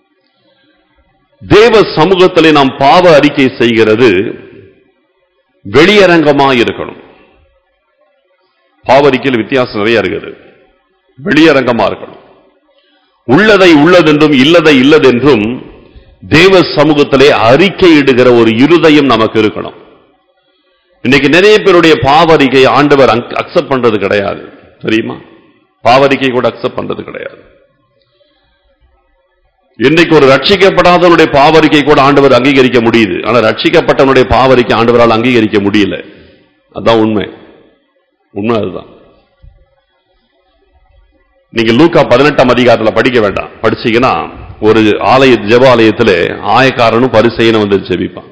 தேவ சமூகத்திலே நாம் பாவ அறிக்கை செய்கிறது வெளியரங்கமா இருக்கணும் பாவ அறிக்கையில் வித்தியாசம் நிறைய இருக்குது வெளியரங்கமா இருக்கணும் உள்ளதை உள்ளதென்றும் இல்லதை இல்லதென்றும் தேவ சமூகத்திலே அறிக்கையிடுகிற ஒரு இருதயம் நமக்கு இருக்கணும் இன்னைக்கு நிறைய பேருடைய பாவரிக்கை ஆண்டவர் அக்செப்ட் பண்றது கிடையாது தெரியுமா பாவரிக்கை கூட அக்செப்ட் பண்றது கிடையாது இன்றைக்கு ஒரு ரட்சிக்கப்படாதவனுடைய பாவரிக்கை கூட ஆண்டவர் அங்கீகரிக்க முடியுது ஆனா ரட்சிக்கப்பட்டவனுடைய பாவரிக்கை ஆண்டவரால் அங்கீகரிக்க முடியல அதான் உண்மை உண்மை அதுதான் நீங்க லூக்கா பதினெட்டாம் அதிகாரத்துல படிக்க வேண்டாம் படிச்சீங்கன்னா ஒரு ஆலய ஜெப ஆலயத்துல ஆயக்காரனும் பரிசெயனும் வந்து ஜெபிப்பான்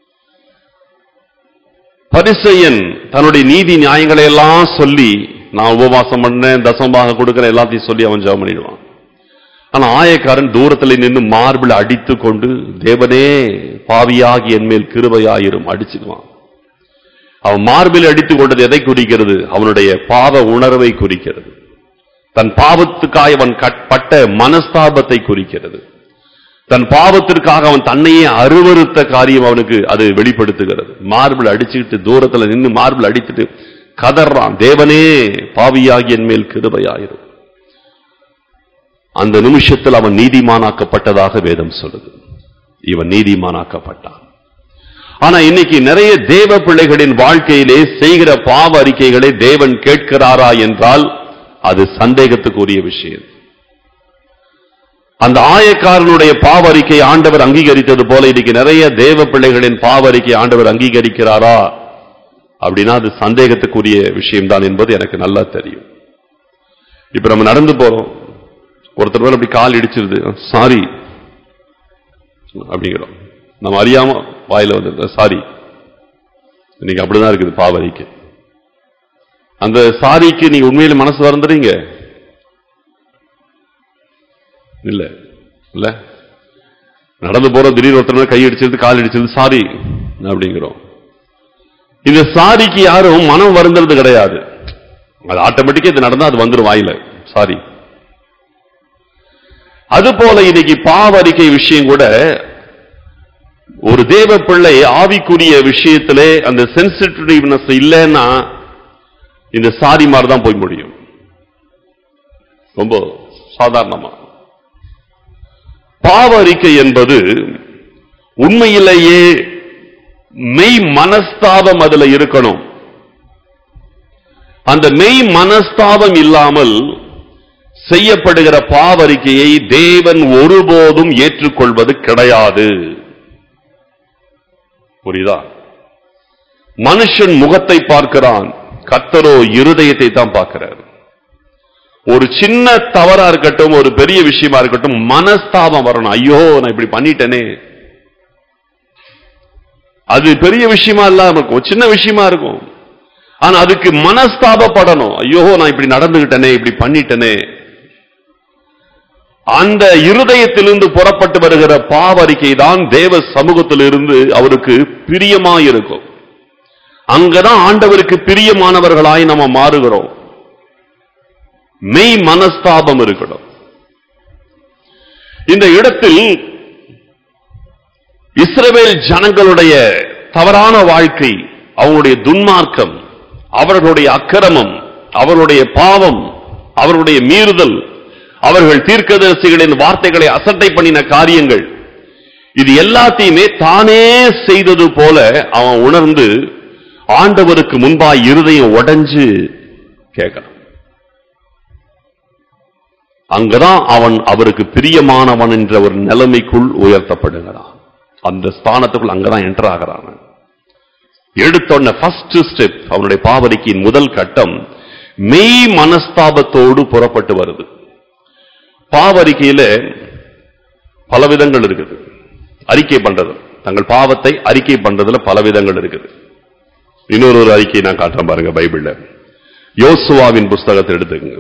பரிசெயன் தன்னுடைய நீதி நியாயங்களை எல்லாம் சொல்லி நான் உபவாசம் பண்ணேன் தசமாக கொடுக்கிறேன் எல்லாத்தையும் சொல்லி அவன் ஜெபம் பண்ணிடுவான் ஆனா ஆயக்காரன் தூரத்துல நின்று மார்பிள் அடித்து கொண்டு தேவனே பாவியாகி என் மேல் கிருபையாயிரும் அடிச்சுக்குவான் அவன் மார்பில் அடித்துக் கொண்டது எதை குறிக்கிறது அவனுடைய பாவ உணர்வை குறிக்கிறது தன் பாவத்துக்காக அவன் கட்- பட்ட மனஸ்தாபத்தை குறிக்கிறது தன் பாவத்திற்காக அவன் தன்னையே அருவருத்த காரியம் அவனுக்கு அது வெளிப்படுத்துகிறது மார்பிள் அடிச்சுக்கிட்டு தூரத்துல நின்னு மார்பிள் அடித்துட்டு கதறான் தேவனே பாவியாகி என் மேல் கிருபையாயிரும் அந்த நிமிஷத்தில் அவன் நீதிமானாக்கப்பட்டதாக வேதம் சொல்லுது இவன் நீதிமானாக்கப்பட்டான் ஆனா இன்னைக்கு நிறைய தேவ பிள்ளைகளின் வாழ்க்கையிலே செய்கிற பாவ அறிக்கைகளை தேவன் கேட்கிறாரா என்றால் அது சந்தேகத்துக்குரிய விஷயம் அந்த ஆயக்காரனுடைய பாவ அறிக்கை ஆண்டவர் அங்கீகரித்தது போல இன்னைக்கு நிறைய தேவ பிள்ளைகளின் பாவ அறிக்கை ஆண்டவர் அங்கீகரிக்கிறாரா அப்படின்னா அது சந்தேகத்துக்குரிய விஷயம்தான் என்பது எனக்கு நல்லா தெரியும் இப்ப நம்ம நடந்து போறோம் ஒருத்தர் மேல அப்படி கால் இடிச்சிருது சாரி அப்படிங்கிறோம் நம்ம அறியாம வாயில வந்து சாரி இன்னைக்கு அப்படிதான் இருக்குது பாவரிக்கு அந்த சாரிக்கு நீங்க உண்மையில மனசு வருந்துறீங்க இல்ல இல்ல நடந்து போறோம் திடீர்னு ஒருத்தர் மேல கை அடிச்சிருது கால் அடிச்சிருது சாரி அப்படிங்கிறோம் இந்த சாரிக்கு யாரும் மனம் வருந்துறது கிடையாது அது ஆட்டோமேட்டிக்கா இது நடந்தா அது வந்துரும் வாயில சாரி அது போல இன்னைக்கு பாவரிக்கை விஷயம் கூட ஒரு தேவ பிள்ளை ஆவிக்குரிய விஷயத்திலே அந்த சென்சிட்டிவ்னஸ் இல்லைன்னா இந்த சாரி மாதிரி தான் போய் முடியும் ரொம்ப சாதாரணமா பாவ அறிக்கை என்பது உண்மையிலேயே மெய் மனஸ்தாபம் அதுல இருக்கணும் அந்த மெய் மனஸ்தாபம் இல்லாமல் செய்யப்படுகிற பாவரிக்கையை தேவன் ஒருபோதும் ஏற்றுக்கொள்வது கிடையாது புரியுதா மனுஷன் முகத்தை பார்க்கிறான் கர்த்தரோ இருதயத்தை தான் பார்க்கிறார் ஒரு சின்ன தவறா இருக்கட்டும் ஒரு பெரிய விஷயமா இருக்கட்டும் மனஸ்தாபம் வரணும் ஐயோ நான் இப்படி பண்ணிட்டேனே அது பெரிய விஷயமா இல்லாம இருக்கும் ஒரு சின்ன விஷயமா இருக்கும் ஆனா அதுக்கு மனஸ்தாபப்படணும் ஐயோ நான் இப்படி நடந்துகிட்டனே இப்படி பண்ணிட்டனே அந்த இருதயத்திலிருந்து புறப்பட்டு வருகிற பாவரிக்கை தான் தேவ சமூகத்திலிருந்து அவருக்கு பிரியமாயிருக்கும் அங்கதான் ஆண்டவருக்கு பிரியமானவர்களாய் நம்ம மாறுகிறோம் மெய் மனஸ்தாபம் இருக்கணும் இந்த இடத்தில் இஸ்ரவேல் ஜனங்களுடைய தவறான வாழ்க்கை அவங்களுடைய துன்மார்க்கம் அவர்களுடைய அக்கிரமம் அவர்களுடைய பாவம் அவர்களுடைய மீறுதல் அவர்கள் தீர்க்கதரிசிகளின் வார்த்தைகளை அசட்டை பண்ணின காரியங்கள் இது எல்லாத்தையுமே தானே செய்தது போல அவன் உணர்ந்து ஆண்டவருக்கு முன்பாய் இருதயம் உடைஞ்சு கேட்கணும் அங்கதான் அவன் அவருக்கு பிரியமானவன் என்ற ஒரு நிலைமைக்குள் உயர்த்தப்படுகிறான் அந்த ஸ்தானத்துக்குள் அங்கதான் என்டர் ஆகிறான் எடுத்தொன்ன ஃபர்ஸ்ட் ஸ்டெப் அவனுடைய பாவரிக்கையின் முதல் கட்டம் மெய் மனஸ்தாபத்தோடு புறப்பட்டு வருது பாவரிக்கையில பல விதங்கள் இருக்குது அறிக்கை பண்றது தங்கள் பாவத்தை அறிக்கை பண்றதுல பல விதங்கள் இருக்குது இன்னொரு ஒரு அறிக்கையை நான் காட்டுறேன் பாருங்க பைபிள்ல யோசுவாவின் புஸ்தகத்தை எடுத்துக்கங்க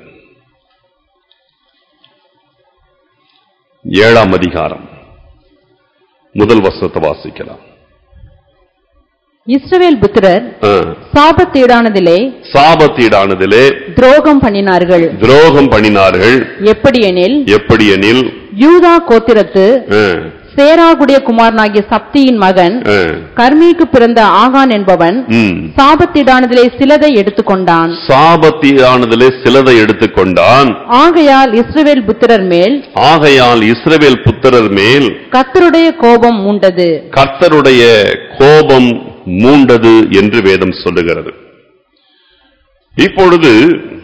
ஏழாம் அதிகாரம் முதல் வசனத்தை வாசிக்கலாம் இஸ்ரவேல் புத்திரர் ஆ. சாபத்தீடானதிலே சாபத்தீடானதிலே துரோகம் பண்ணினார்கள் துரோகம் பண்ணினார்கள் எப்படியெனில் எப்படியெனில் யூதா கோத்திரத்து ஆ, சேராகுடைய குமாரனாகிய சப்தியின் மகன் ஆ, கர்மீக்கு பிறந்த ஆகான் என்பவன் ம். சாபத்திடானதிலே சிலதை எடுத்துக்கொண்டான் சாபத்தீடானதிலே சிலதை எடுத்துக்கொண்டான் ஆகையால் இஸ்ரவேல் புத்திரர் மேல் ஆகையால் இஸ்ரவேல் புத்திரர் மேல் கர்த்தருடைய கோபம் உண்டது கர்த்தருடைய கோபம் மூண்டது என்று வேதம் சொல்லுகிறது இப்பொழுது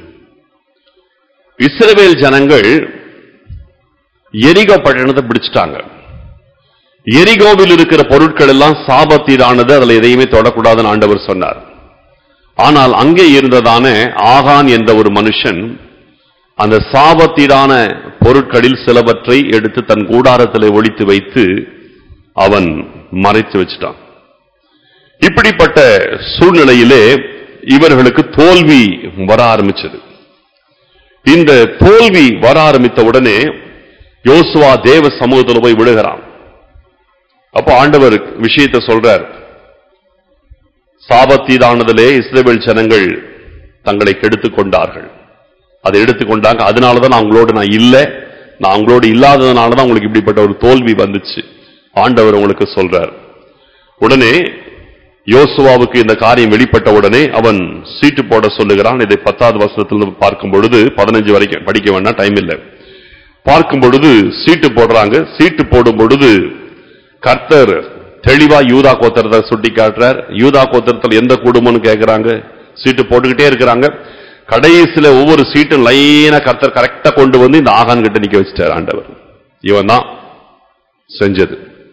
இஸ்ரவேல் ஜனங்கள் எரிகோ பட்டணத்தை பிடிச்சிட்டாங்க எரிகோவில் இருக்கிற பொருட்கள் எல்லாம் சாபத்தீடானது அதுல எதையுமே தொடக்கூடாதுன்னு ஆண்டவர் சொன்னார் ஆனால் அங்கே இருந்ததான ஆகான் என்ற ஒரு மனுஷன் அந்த சாபத்தீடான பொருட்களில் சிலவற்றை எடுத்து தன் கூடாரத்திலே ஒளித்து வைத்து அவன் மறைத்து வச்சிட்டான் இப்படிப்பட்ட சூழ்நிலையிலே இவர்களுக்கு தோல்வி வர ஆரம்பிச்சது இந்த தோல்வி வர ஆரம்பித்த உடனே யோசுவா தேவ சமூகத்தில் போய் விழுகிறான் அப்போ ஆண்டவர் விஷயத்தை சொல்றார் சாபத்தீதானதிலே இஸ்ரவேல் ஜனங்கள் தங்களை கெடுத்துக் கொண்டார்கள் அதை எடுத்துக்கொண்டாங்க அதனாலதான் நான் உங்களோட நான் இல்லை நான் உங்களோட இல்லாததுனால தான் உங்களுக்கு இப்படிப்பட்ட ஒரு தோல்வி வந்துச்சு ஆண்டவர் உங்களுக்கு சொல்றார் உடனே யோசுவாவுக்கு இந்த காரியம் வெளிப்பட்ட உடனே அவன் சீட்டு போட சொல்லுகிறான் இதை பத்தாவது வருஷத்துல பார்க்கும் பொழுது பதினஞ்சு வரைக்கும் படிக்க வேண்டாம் டைம் இல்லை பார்க்கும் பொழுது சீட்டு போடுறாங்க சீட்டு போடும் பொழுது கர்த்தர் தெளிவா யூதா கோத்திரத்தை சுட்டி காட்டுறார் யூதா கோத்திரத்தில் எந்த குடும்பம்னு கேக்குறாங்க சீட்டு போட்டுக்கிட்டே இருக்கிறாங்க கடைசியில ஒவ்வொரு சீட்டும் லைனா கர்த்தர் கரெக்டா கொண்டு வந்து இந்த ஆகான் கிட்ட நிக்க வச்சுட்டார் ஆண்டவர் இவன் தான் செஞ்சது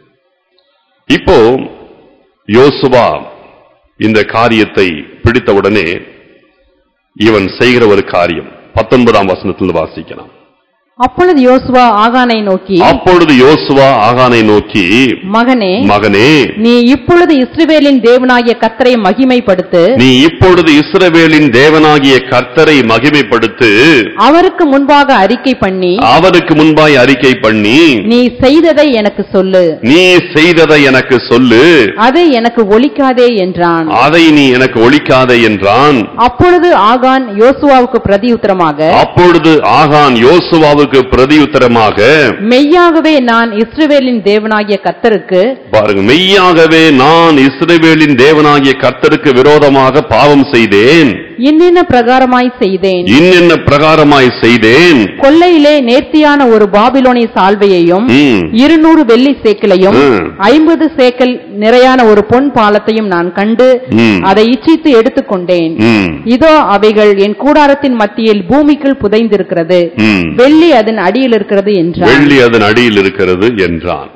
இப்போ யோசுவா இந்த காரியத்தை பிடித்தவுடனே இவன் செய்கிற ஒரு காரியம் பத்தொன்பதாம் வசனத்தில் வாசிக்கலாம் அப்பொழுது யோசுவா ஆகானை நோக்கி அப்பொழுது யோசுவா ஆகானை நோக்கி மகனே மகனே நீ இப்பொழுது இஸ்ரவேலின் தேவனாகிய கர்த்தரை மகிமைப்படுத்து நீ இப்பொழுது இஸ்ரவேலின் தேவனாகிய கர்த்தரை மகிமைப்படுத்து அவருக்கு முன்பாக அறிக்கை பண்ணி அவருக்கு முன்பாய் அறிக்கை பண்ணி நீ செய்ததை எனக்கு சொல்லு நீ செய்ததை எனக்கு சொல்லு அதை எனக்கு ஒலிக்காதே என்றான் அதை நீ எனக்கு ஒழிக்காதே என்றான் அப்பொழுது ஆகான் யோசுவாவுக்கு பிரதியுத்தரமாக அப்பொழுது ஆகான் யோசுவாவுக்கு பிரதியுத்தரமாக மெய்யாகவே நான் இஸ்ரவேலின் தேவனாகிய கர்த்தருக்கு பாருங்க மெய்யாகவே நான் இஸ்ரவேலின் தேவனாகிய கர்த்தருக்கு விரோதமாக பாவம் செய்தேன் இன்னின்ன பிரகாரமாய் செய்தேன் இன்னென்ன பிரகாரமாய் செய்தேன் கொள்ளையிலே நேர்த்தியான ஒரு பாபிலோனிய சால்வையையும் ம், இருநூறு வெள்ளி சேக்கலையும் ம். ஐம்பது சேக்கல் நிறையான ஒரு பொன் பாலத்தையும் நான் கண்டு ம், அதை இச்சித்து எடுத்துக்கொண்டேன் ம், இதோ அவைகள் என் கூடாரத்தின் மத்தியில் பூமிக்குள் புதைந்திருக்கிறது ம். வெள்ளி அதன் அடியில் இருக்கிறது என்றான் வெள்ளி அதன் அடியில் இருக்கிறது என்றான்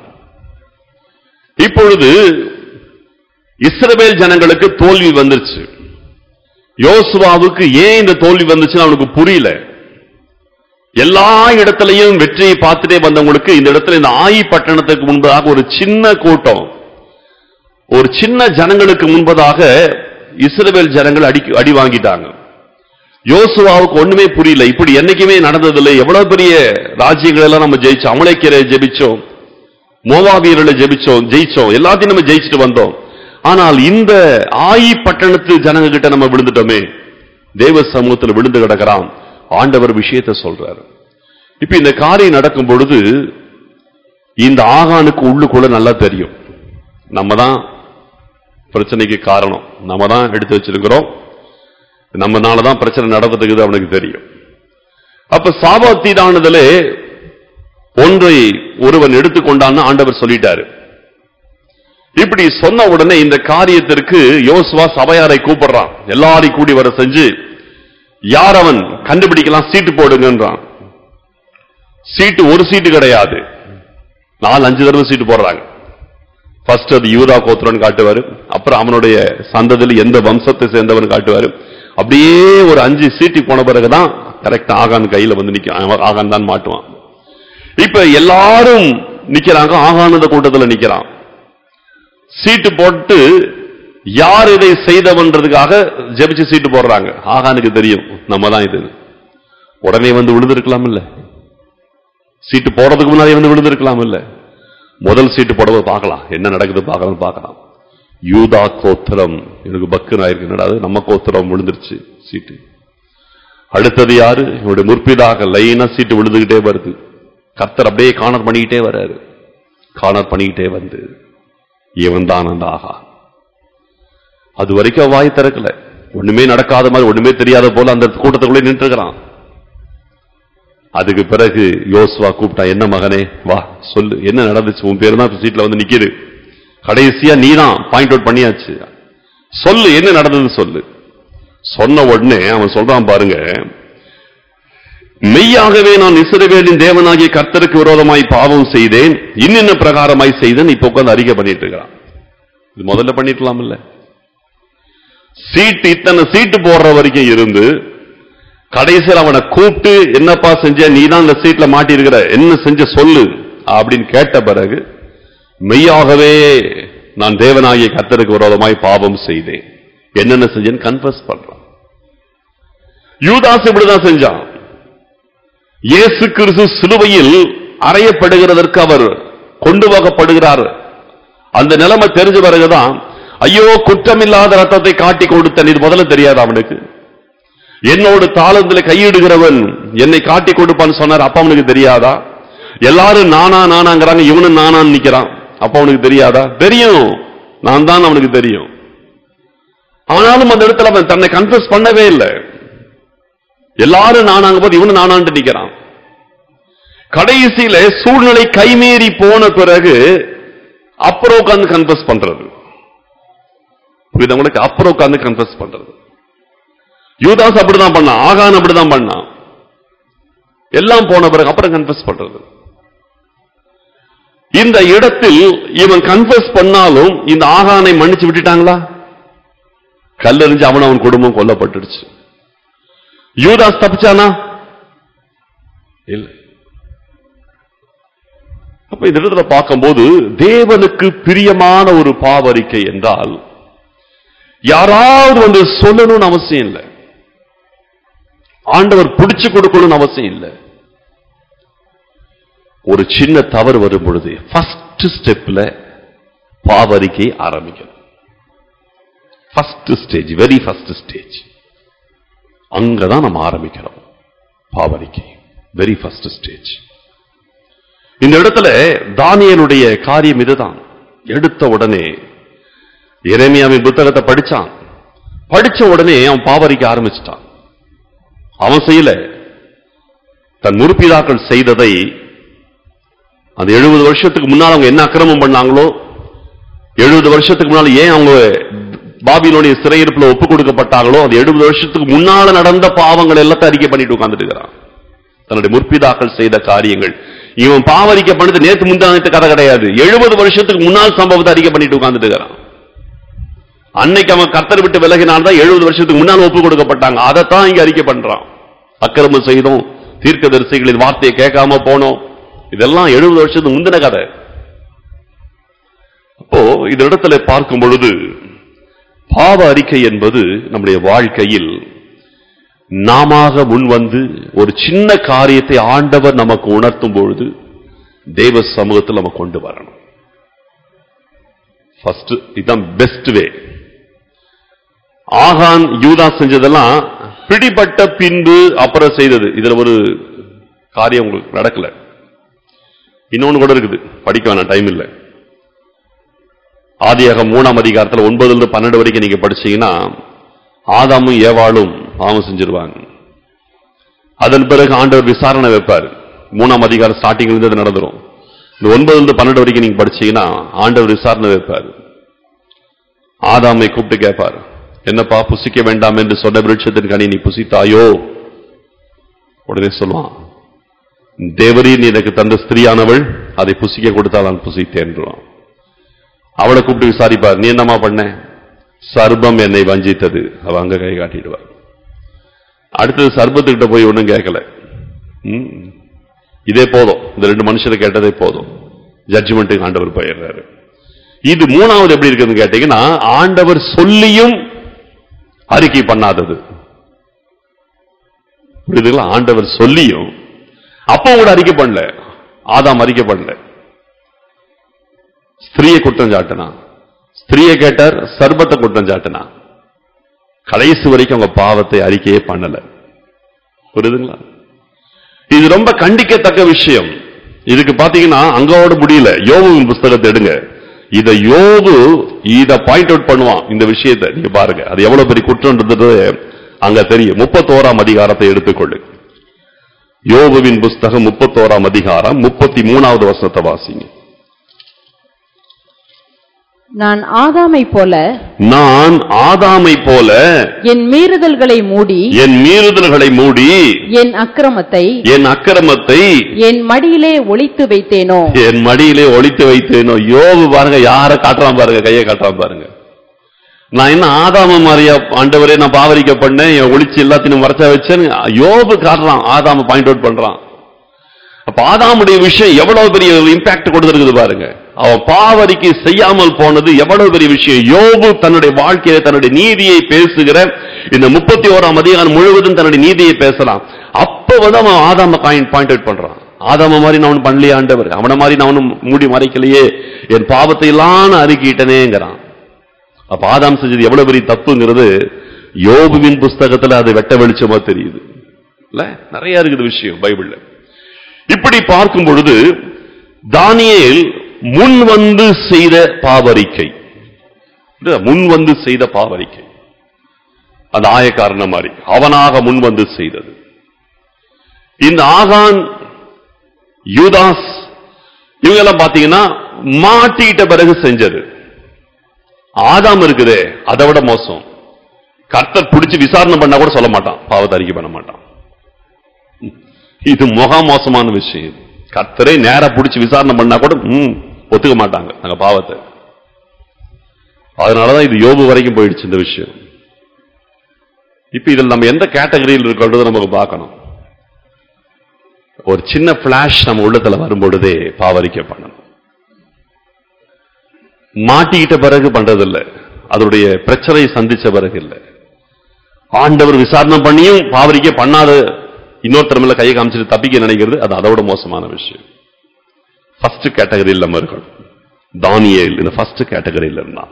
இப்பொழுது இஸ்ரவேல் ஜனங்களுக்கு தோல்வி வந்துருச்சு யோசுவாவுக்கு ஏன் இந்த தோல்வி வந்துச்சுன்னு அவனுக்கு புரியல எல்லா இடத்துலயும் வெற்றியை பார்த்துட்டே வந்தவங்களுக்கு இந்த இடத்துல இந்த ஆயி பட்டணத்துக்கு முன்பதாக ஒரு சின்ன கூட்டம் ஒரு சின்ன ஜனங்களுக்கு முன்பதாக இஸ்ரவேல் ஜனங்கள் அடி அடி வாங்கிட்டாங்க யோசுவாவுக்கு ஒண்ணுமே புரியல இப்படி என்னைக்குமே நடந்ததில்லை எவ்வளவு பெரிய ராஜ்யங்கள் எல்லாம் நம்ம ஜெயிச்சோம் அமலைக்கரை ஜெபிச்சோம் மோவாபியர்களை ஜெபிச்சோம் ஜெயிச்சோம் எல்லாத்தையும் நம்ம ஜெயிச்சுட்டு வந்தோம் ஆனால் இந்த ஆயி பட்டணத்து ஜனங்க கிட்ட நம்ம விழுந்துட்டோமே தேவ சமூகத்தில் விழுந்து கிடக்கிறான் ஆண்டவர் விஷயத்தை சொல்றாரு இப்ப இந்த காரியம் நடக்கும் பொழுது இந்த ஆகானுக்கு உள்ளுக்குள்ள நல்லா தெரியும் நம்ம தான் பிரச்சனைக்கு காரணம் நம்ம தான் எடுத்து வச்சிருக்கிறோம் நம்மனால தான் பிரச்சனை நடக்கிறதுக்கு அவனுக்கு தெரியும் அப்ப சாபத்தீடானதுல ஒன்றை ஒருவன் எடுத்துக்கொண்டான்னு ஆண்டவர் சொல்லிட்டாரு இப்படி சொன்ன உடனே இந்த காரியத்திற்கு யோசுவா சபையாரை கூப்பிடுறான் எல்லாரையும் கூடி வர செஞ்சு யார் அவன் கண்டுபிடிக்கலாம் சீட்டு போடுங்கன்றான் சீட்டு ஒரு சீட்டு கிடையாது நாலு அஞ்சு தடவை சீட்டு போடுறாங்க ஃபர்ஸ்ட் அது யூதா கோத்திரன் காட்டுவாரு அப்புறம் அவனுடைய சந்ததியில் எந்த வம்சத்தை சேர்ந்தவன் காட்டுவாரு அப்படியே ஒரு அஞ்சு சீட்டு போன பிறகுதான் கரெக்ட் ஆகான் கையில வந்து நிக்க ஆகான் தான் மாட்டுவான் இப்ப எல்லாரும் நிக்கிறாங்க ஆகானந்த கூட்டத்துல நிக்கிறான் சீட்டு போட்டு யார் இதை செய்தவன்றதுக்காக ஜெபிச்சு சீட்டு போடுறாங்க ஆகானுக்கு தெரியும் நம்ம தான் இது உடனே வந்து விழுந்திருக்கலாம் இல்ல சீட்டு போடுறதுக்கு முன்னாடி வந்து விழுந்திருக்கலாம் இல்ல முதல் சீட்டு போடுறது பார்க்கலாம் என்ன நடக்குது பார்க்கலாம் பார்க்கலாம் யூதா கோத்திரம் எனக்கு பக்குன்னு ஆயிருக்கு என்னடா அது? நம்ம கோத்திரம் விழுந்துருச்சு சீட்டு அடுத்தது யாரு இவருடைய முற்பிதாக லைனா சீட்டு விழுந்துகிட்டே வருது கர்த்தர் அப்படியே காணர் பண்ணிக்கிட்டே வர்றாரு காணர் பண்ணிக்கிட்டே வந்து இவன் தான் அந்த ஆகா அது வரைக்கும் அவன் வாய் திறக்கல ஒண்ணுமே நடக்காத மாதிரி ஒண்ணுமே தெரியாத போல அந்த கூட்டத்துக்குள்ளே நின்று இருக்கிறான் அதுக்கு பிறகு யோசுவா கூப்பிட்டா என்ன மகனே வா சொல்லு என்ன நடந்துச்சு உன் பேர் தான் சீட்ல வந்து நிக்குது கடைசியா நீ தான் பாயிண்ட் அவுட் பண்ணியாச்சு சொல்லு என்ன நடந்தது சொல்லு சொன்ன உடனே அவன் சொல்றான் பாருங்க மெய்யாகவே நான் இஸ்ரவேலின் தேவனாகிய கர்த்தருக்கு விரோதமாய் பாவம் செய்தேன் இன்னென்ன பிரகாரமாய் செய்தேன் இப்ப உட்கார்ந்து அறிக்கை பண்ணிட்டு இருக்கிறான் இது முதல்ல பண்ணிருக்கலாம் இல்ல சீட்டு இத்தனை சீட்டு போடுற வரைக்கும் இருந்து கடைசியில் அவனை கூப்பிட்டு என்னப்பா செஞ்ச நீ தான் இந்த சீட்ல மாட்டியிருக்கிற என்ன செஞ்ச சொல்லு அப்படின்னு கேட்ட பிறகு மெய்யாகவே நான் தேவனாகிய கர்த்தருக்கு விரோதமாய் பாவம் செய்தேன் என்னென்ன செஞ்சேன்னு கன்ஃபஸ் பண்றான் யூதாஸ் இப்படிதான் செஞ்சான் இயேசு கிறிஸ்து சிலுவையில் அறையப்படுகிறதற்கு அவர் கொண்டு போகப்படுகிறார் அந்த நிலைமை தெரிஞ்ச பிறகுதான் ஐயோ குற்றமில்லாத ரத்தத்தை காட்டி கொடுத்தேன் இது முதல்ல தெரியாது அவனுக்கு என்னோடு தாளந்தில கையிடுகிறவன் என்னை காட்டி கொடுப்பான்னு சொன்னார் அப்ப அவனுக்கு தெரியாதா எல்லாரும் நானா நானாங்கிறாங்க இவனும் நானான்னு நிக்கிறான் அப்ப அவனுக்கு தெரியாதா தெரியும் நான் தான் அவனுக்கு தெரியும் ஆனாலும் அந்த இடத்துல அவன் தன்னை கன்ஃபஸ் பண்ணவே இல்லை எல்லாரும் நானாங்க போது இவனு நானான்ட்டு நிக்கிறான் கடைசியில சூழ்நிலை கைமீறி போன பிறகு அப்புறம் உட்கார்ந்து கன்ஃபஸ் பண்றது புரியுதா உங்களுக்கு அப்புறம் உட்கார்ந்து கன்ஃபஸ் பண்றது யூதாஸ் அப்படிதான் பண்ணான் ஆகான் அப்படிதான் பண்ணான் எல்லாம் போன பிறகு அப்புறம் கன்ஃபஸ் பண்றது இந்த இடத்தில் இவன் கன்ஃபஸ் பண்ணாலும் இந்த ஆகானை மன்னிச்சு விட்டுட்டாங்களா கல்லெறிஞ்சு அவன் அவன் குடும்பம் கொல்லப்பட்டுடுச்சு யூதாஸ் தப்பிச்சானா இல்ல அப்ப இந்த இடத்துல பார்க்கும்போது தேவனுக்கு பிரியமான ஒரு பாவரிக்கை என்றால் யாராவது வந்து சொல்லணும்னு அவசியம் இல்லை ஆண்டவர் பிடிச்சு கொடுக்கணும்னு அவசியம் இல்லை ஒரு சின்ன தவறு வரும் பொழுது ஃபர்ஸ்ட் ஸ்டெப்ல பாவரிக்கை ஆரம்பிக்கணும் first stage very first stage அங்கதான் நம்ம ஆரம்பிக்கிறோம் பாவரிக்கை வெரி ஃபர்ஸ்ட் ஸ்டேஜ் இந்த இடத்துல தானியலுடைய காரியம் இதுதான் எடுத்த உடனே எரேமியாவின் புத்தகத்தை படிச்சான் படிச்ச உடனே அவன் பாவரிக்க ஆரம்பிச்சிட்டான் அவன் செய்யல தன் முறுப்பிதாக்கள் செய்ததை அந்த எழுபது வருஷத்துக்கு முன்னால் அவங்க என்ன அக்கிரமம் பண்ணாங்களோ எழுபது வருஷத்துக்கு முன்னால் ஏன் அவங்க பாபிலோனிய சிறையிருப்புல ஒப்பு கொடுக்கப்பட்டாங்களோ அது எழுபது வருஷத்துக்கு முன்னால நடந்த பாவங்கள் எல்லாத்தையும் அறிக்கை பண்ணிட்டு உட்கார்ந்துட்டு இருக்கிறான் தன்னுடைய முற்பிதாக்கள் செய்த காரியங்கள் இவன் பாவரிக்க பண்ணது நேத்து முந்தானத்து கதை கிடையாது எழுபது வருஷத்துக்கு முன்னால் சம்பவத்தை அறிக்கை பண்ணிட்டு உட்கார்ந்துட்டு இருக்கிறான் அன்னைக்கு அவன் கர்த்தர் விட்டு விலகினால்தான் எழுபது வருஷத்துக்கு முன்னால் ஒப்பு கொடுக்கப்பட்டாங்க அதைத்தான் இங்க அறிக்கை பண்றான் அக்கிரமம் செய்தோம் தீர்க்கதரிசிகளின் வார்த்தையை கேட்காம போனோம் இதெல்லாம் எழுபது வருஷத்துக்கு முந்தின கதை அப்போ இந்த இடத்துல பார்க்கும் பொழுது பாவ அறிக்கை என்பது நம்முடைய வாழ்க்கையில் நாமாக முன் வந்து ஒரு சின்ன காரியத்தை ஆண்டவர் நமக்கு உணர்த்தும் பொழுது தெய்வ சமூகத்தில் நம்ம கொண்டு வரணும் ஃபர்ஸ்ட் இதுதான் பெஸ்ட் வே ஆகான் யூதா செஞ்சதெல்லாம் பிடிபட்ட பின்பு அப்புறம் செய்தது இதுல ஒரு காரியம் உங்களுக்கு நடக்கல இன்னொன்னு கூட இருக்குது படிக்க வேணாம் டைம் இல்லை ஆதியாகம் மூணாம் அதிகாரத்துல ஒன்பதுல இருந்து பன்னெண்டு வரைக்கும் நீங்க படிச்சீங்கன்னா ஆதாமும் ஏவாளும் பாவம் செஞ்சிருவாங்க அதன் பிறகு ஆண்டவர் விசாரணை வைப்பார் மூணாம் அதிகாரம் ஸ்டார்டிங்ல இருந்து அது நடந்துரும் இந்த ஒன்பதுல இருந்து பன்னெண்டு வரைக்கும் நீங்க படிச்சீங்கன்னா ஆண்டவர் விசாரணை வைப்பார் ஆதாமை கூப்பிட்டு கேட்பார் என்னப்பா புசிக்க வேண்டாம் என்று சொன்ன விருட்சத்தின் கனி நீ புசித்தாயோ உடனே சொல்லுவான் தேவரீர் நீ எனக்கு தந்த ஸ்திரீயானவள் அதை புசிக்க கொடுத்தால் நான் புசித்தேன்றான் அவளை கூப்பிட்டு விசாரிப்பார் நீ என்னமா பண்ண சர்பம் என்னை வஞ்சித்தது அவ அங்க கை காட்டிடுவார் அடுத்தது சர்பத்துக்கிட்ட போய் ஒண்ணும் கேட்கல ம். இதே போதும் இந்த ரெண்டு மனுஷரை கேட்டதே போதும் ஜட்ஜ்மெண்ட்டுக்கு ஆண்டவர் போயிடுறாரு இது மூணாவது எப்படி இருக்குன்னு கேட்டீங்கன்னா ஆண்டவர் சொல்லியும் அறிக்கை பண்ணாதது புரியுதுங்களா ஆண்டவர் சொல்லியும் அப்போ கூட அறிக்கை பண்ணல ஆதாம் அறிக்கை பண்ணல ஸ்திரீயை குற்றம் சாட்டினா ஸ்திரீயை கேட்டார் சர்பத்தை குற்றம் சாட்டினா கடைசி வரைக்கும் அவங்க பாவத்தை அறிக்கையே பண்ணல புரியுதுங்களா இது ரொம்ப கண்டிக்கத்தக்க விஷயம் இதுக்கு பாத்தீங்கன்னா அங்கோட முடியல யோபுவின் புஸ்தகத்தை எடுங்க இத யோபு இத பாயிண்ட் அவுட் பண்ணுவான் இந்த விஷயத்தை நீங்க பாருங்க அது எவ்வளவு பெரிய குற்றம்ன்றது அங்க தெரியும் முப்பத்தோராம் அதிகாரத்தை எடுத்துக்கொள்ளு யோபுவின் புஸ்தகம் முப்பத்தோராம் அதிகாரம் முப்பத்தி மூணாவது வசனத்தை வாசிங்க நான் ஆதாமை போல நான் ஆதாமை போல என் மீறுதல்களை மூடி என் மீறுதல்களை மூடி என் அக்கிரமத்தை என் அக்கிரமத்தை என் மடியிலே ஒளித்து வைத்தேனோ என் மடியிலே ஒளித்து வைத்தேனோ யோபு பாருங்க யார காட்டுறான் பாருங்க கையை காட்டுறான் பாருங்க நான் என்ன ஆதாம மாதிரியா ஆண்டவரே நான் பாவரிக்க பண்ணேன் என் ஒளிச்சு எல்லாத்தையும் மறைச்சா வச்சேன் யோபு காட்டுறான் ஆதாம பாயிண்ட் அவுட் பண்றான் அப்ப ஆதாமுடைய விஷயம் எவ்வளவு பெரிய இம்பாக்ட் கொடுத்திருக்குது பாருங்க அவன் பாவரிக்கை செய்யாமல் போனது எவ்வளவு பெரிய விஷயம் யோபு தன்னுடைய வாழ்க்கையில தன்னுடைய நீதியை பேசுகிற இந்த முப்பத்தி ஓராம் அதிகாரம் முழுவதும் தன்னுடைய நீதியை பேசலாம் அப்ப வந்து அவன் ஆதாம பாயிண்ட் அவுட் பண்றான் ஆதாம மாதிரி நான் ஒன்னும் பண்ணலையே ஆண்டவர் அவன மாதிரி நான் ஒன்னும் மூடி மறைக்கலையே என் பாவத்தை எல்லாம் நான் அறிக்கிட்டனேங்கிறான் அப்ப ஆதாம் செஞ்சது எவ்வளவு பெரிய தப்புங்கிறது யோபுவின் புஸ்தகத்துல அது வெட்ட வெளிச்சமா தெரியுது இல்ல நிறைய இருக்குது விஷயம் பைபிள்ல இப்படி பார்க்கும் பொழுது தானியேல் முன் வந்து செய்த பாவரிக்கை இல்ல, முன் வந்து செய்த பாவரிக்கை அந்த ஆயக்காரன மாதிரி அவனாக முன் வந்து செய்தது இந்த ஆகான் யூதாஸ் இவங்க எல்லாம் பாத்தீங்கன்னா மாட்டிக்கிட்ட பிறகு செஞ்சது ஆதாம் இருக்குதே அதை விட மோசம் கர்த்தர் பிடிச்சு விசாரணை பண்ணா கூட சொல்ல மாட்டான் பாவத்தை அறிக்கை பண்ண மாட்டான் இது முக மோசமான விஷயம் கர்த்தரை நேரா பிடிச்சு விசாரணை பண்ணா கூட ம், ஒத்துக்க மாட்டாங்க நாங்க பாவத்தை அதனாலதான் இது யோபு வரைக்கும் போயிடுச்சு இந்த விஷயம் இப்ப இதில் நம்ம எந்த கேட்டகரியில் இருக்கிறது நமக்கு பார்க்கணும் ஒரு சின்ன பிளாஷ் நம்ம உள்ளத்துல வரும்பொழுதே பாவரிக்கை பண்ணணும் மாட்டிக்கிட்ட பிறகு பண்றதில்ல அதனுடைய பிரச்சனையை சந்திச்ச பிறகு இல்ல ஆண்டவர் விசாரணை பண்ணியும் பாவரிக்கை பண்ணாத இன்னொருத்தர் மேல கையை காமிச்சிட்டு தப்பிக்க நினைக்கிறது அது அதோட மோசமான விஷயம் ஃபர்ஸ்ட் கேட்டகரியில் நம்ம இருக்கணும் தானியேல் இந்த ஃபர்ஸ்ட் கேட்டகரியில் இருந்தான்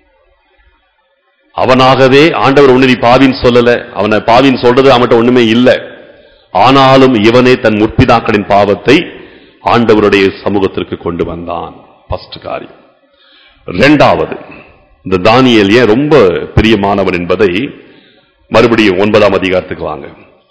அவனாகவே ஆண்டவர் ஒண்ணு நீ பாவின்னு சொல்லல அவனை பாவின்னு சொல்றது அவன்கிட்ட ஒண்ணுமே இல்லை ஆனாலும் இவனே தன் முற்பிதாக்களின் பாவத்தை ஆண்டவருடைய சமூகத்திற்கு கொண்டு வந்தான் ஃபர்ஸ்ட் காரியம் இரண்டாவது இந்த தானியேல் ஏன் ரொம்ப பிரியமானவன் என்பதை மறுபடியும் ஒன்பதாம் அதிகாரத்துக்கு வாங்க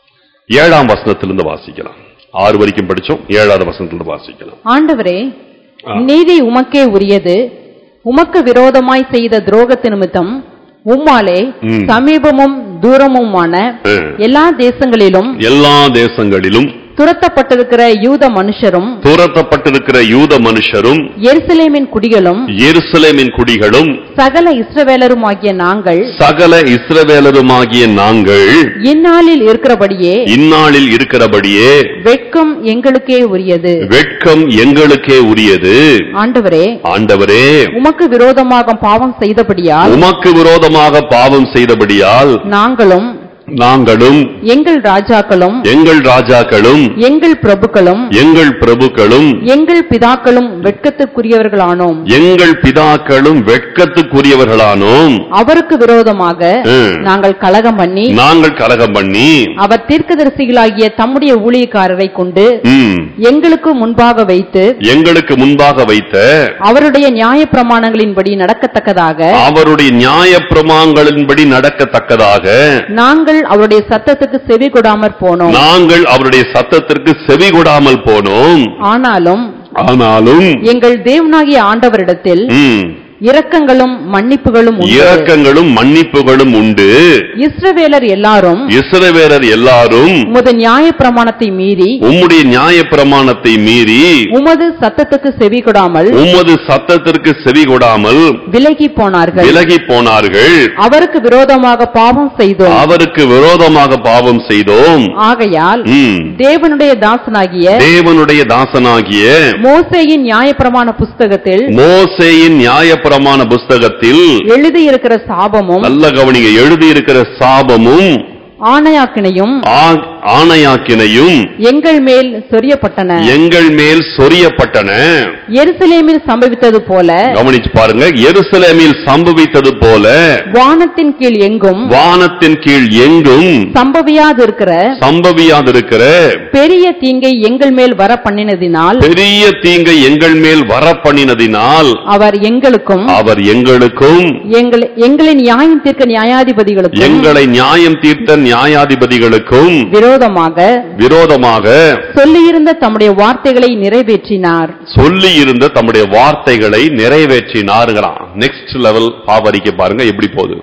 ஏழாம் வசனத்திலிருந்து வாசிக்கலாம் ஆறு வரைக்கும் படிச்சோம் ஏழாவது வசனத்திலிருந்து வாசிக்கலாம் ஆண்டவரே ஆ. நீதி உமக்கே உரியது உமக்கு விரோதமாய் செய்த துரோகத்து நிமித்தம் உம்மாலே ம். சமீபமும் தூரமுமான ம். எல்லா தேசங்களிலும் எல்லா தேசங்களிலும் துரத்தப்பட்டிருக்கிற யூத மனுஷரும் துரத்தப்பட்டிருக்கிற யூத மனுஷரும் எருசலேமின் குடிகளும் எருசலேமின் குடிகளும் சகல இஸ்ரவேலருமாகிய நாங்கள் சகல இஸ்ரவேலருமாகிய நாங்கள் இந்நாளில் இருக்கிறபடியே இந்நாளில் இருக்கிறபடியே வெட்கம் எங்களுக்கே உரியது வெட்கம் எங்களுக்கே உரியது ஆண்டவரே ஆண்டவரே உமக்கு விரோதமாக பாவம் செய்தபடியால் உமக்கு விரோதமாக பாவம் செய்தபடியால் நாங்களும் நாங்களும் எங்கள் ராஜாக்களும் எங்கள் ராஜாக்களும் எங்கள் பிரபுக்களும் எங்கள் பிரபுக்களும் எங்கள் பிதாக்களும் வெட்கத்துக்குரியவர்களானோம் எங்கள் பிதாக்களும் வெட்கத்துக்குரியவர்களானோம் அவருக்கு விரோதமாக ம். நாங்கள் கலகம் பண்ணி நாங்கள் கலகம் பண்ணி அவர் தீர்க்கதரிசிகளாகிய தம்முடைய ஊழியக்காரரை கொண்டு ம், எங்களுக்கு முன்பாக வைத்து எங்களுக்கு முன்பாக வைத்த அவருடைய நியாய பிரமாணங்களின்படி நடக்கத்தக்கதாக அவருடைய நியாய பிரமாங்களின்படி நடக்கத்தக்கதாக நாங்கள் அவருடைய சத்தத்துக்கு செவி கொடாமற் போனோம் நாங்கள் அவருடைய சத்தத்திற்கு செவி கொடாமல் போனோம் ஆனாலும் ஆனாலும் எங்கள் தேவனாகிய ஆண்டவரிடத்தில் ம், இரக்கங்களும் மன்னிப்புகளும் உண்டு இரக்கங்களும் மன்னிப்புகளும் உண்டு இஸ்ரவேலர் எல்லாரும் இஸ்ரவேலர் எல்லாரும் உமது நியாய பிரமாணத்தை மீறி உம்முடைய நியாய பிரமாணத்தை மீறி உமது சத்தத்துக்கு செவி கொடாமல் உமது சத்தத்திற்கு செவி கொடாமல் விலகி போனார்கள் விலகி போனார்கள் அவருக்கு விரோதமாக பாவம் செய்தோம் அவருக்கு விரோதமாக பாவம் செய்தோம் ஆகையால் ம். தேவனுடைய தாசனாகிய தேவனுடைய தாசனாகிய மோசேயின் நியாயப்பிரமாண புஸ்தகத்தில் மோசேயின் நியாயப்பிரமாண புஸ்தகத்தில் எழுதியிருக்கிற சாபமும் நல்ல கவனிங்க எழுதியிருக்கிற சாபமும் ஆணையாக்கினையும் ஆ- ஆணையாக்கினையும் எங்கள் மேல் சொரியப்பட்டன எங்கள் மேல் சொரியப்பட்டன எருசலேமில் சம்பவித்தது போல கவனிச்சு பாருங்க எருசலேமில் சம்பவித்தது போல வானத்தின் கீழ் எங்கும் வானத்தின் கீழ் எங்கும் சம்பவியாதிருக்கிற சம்பவியாதிருக்கிற பெரிய தீங்கை எங்கள் மேல் வர பண்ணினதினால் பெரிய தீங்கை எங்கள் மேல் வர பண்ணினதினால் அவர் எங்களுக்கும் அவர் எங்களுக்கும் எங்கள் எங்களை நியாயம் தீர்க்க நியாயாதிபதிகளுக்கும் எங்களை நியாயம் தீர்த்த நியாயாதிபதிகளுக்கும் விரோதமாக விரோதமாக சொல்லியிருந்த தம்முடைய வார்த்தைகளை நிறைவேற்றினார் சொல்லி இருந்த தம்முடைய வார்த்தைகளை நிறைவேற்றினாருங்கிறான் நெக்ஸ்ட் லெவல் பாவரிக்க பாருங்க எப்படி போகுது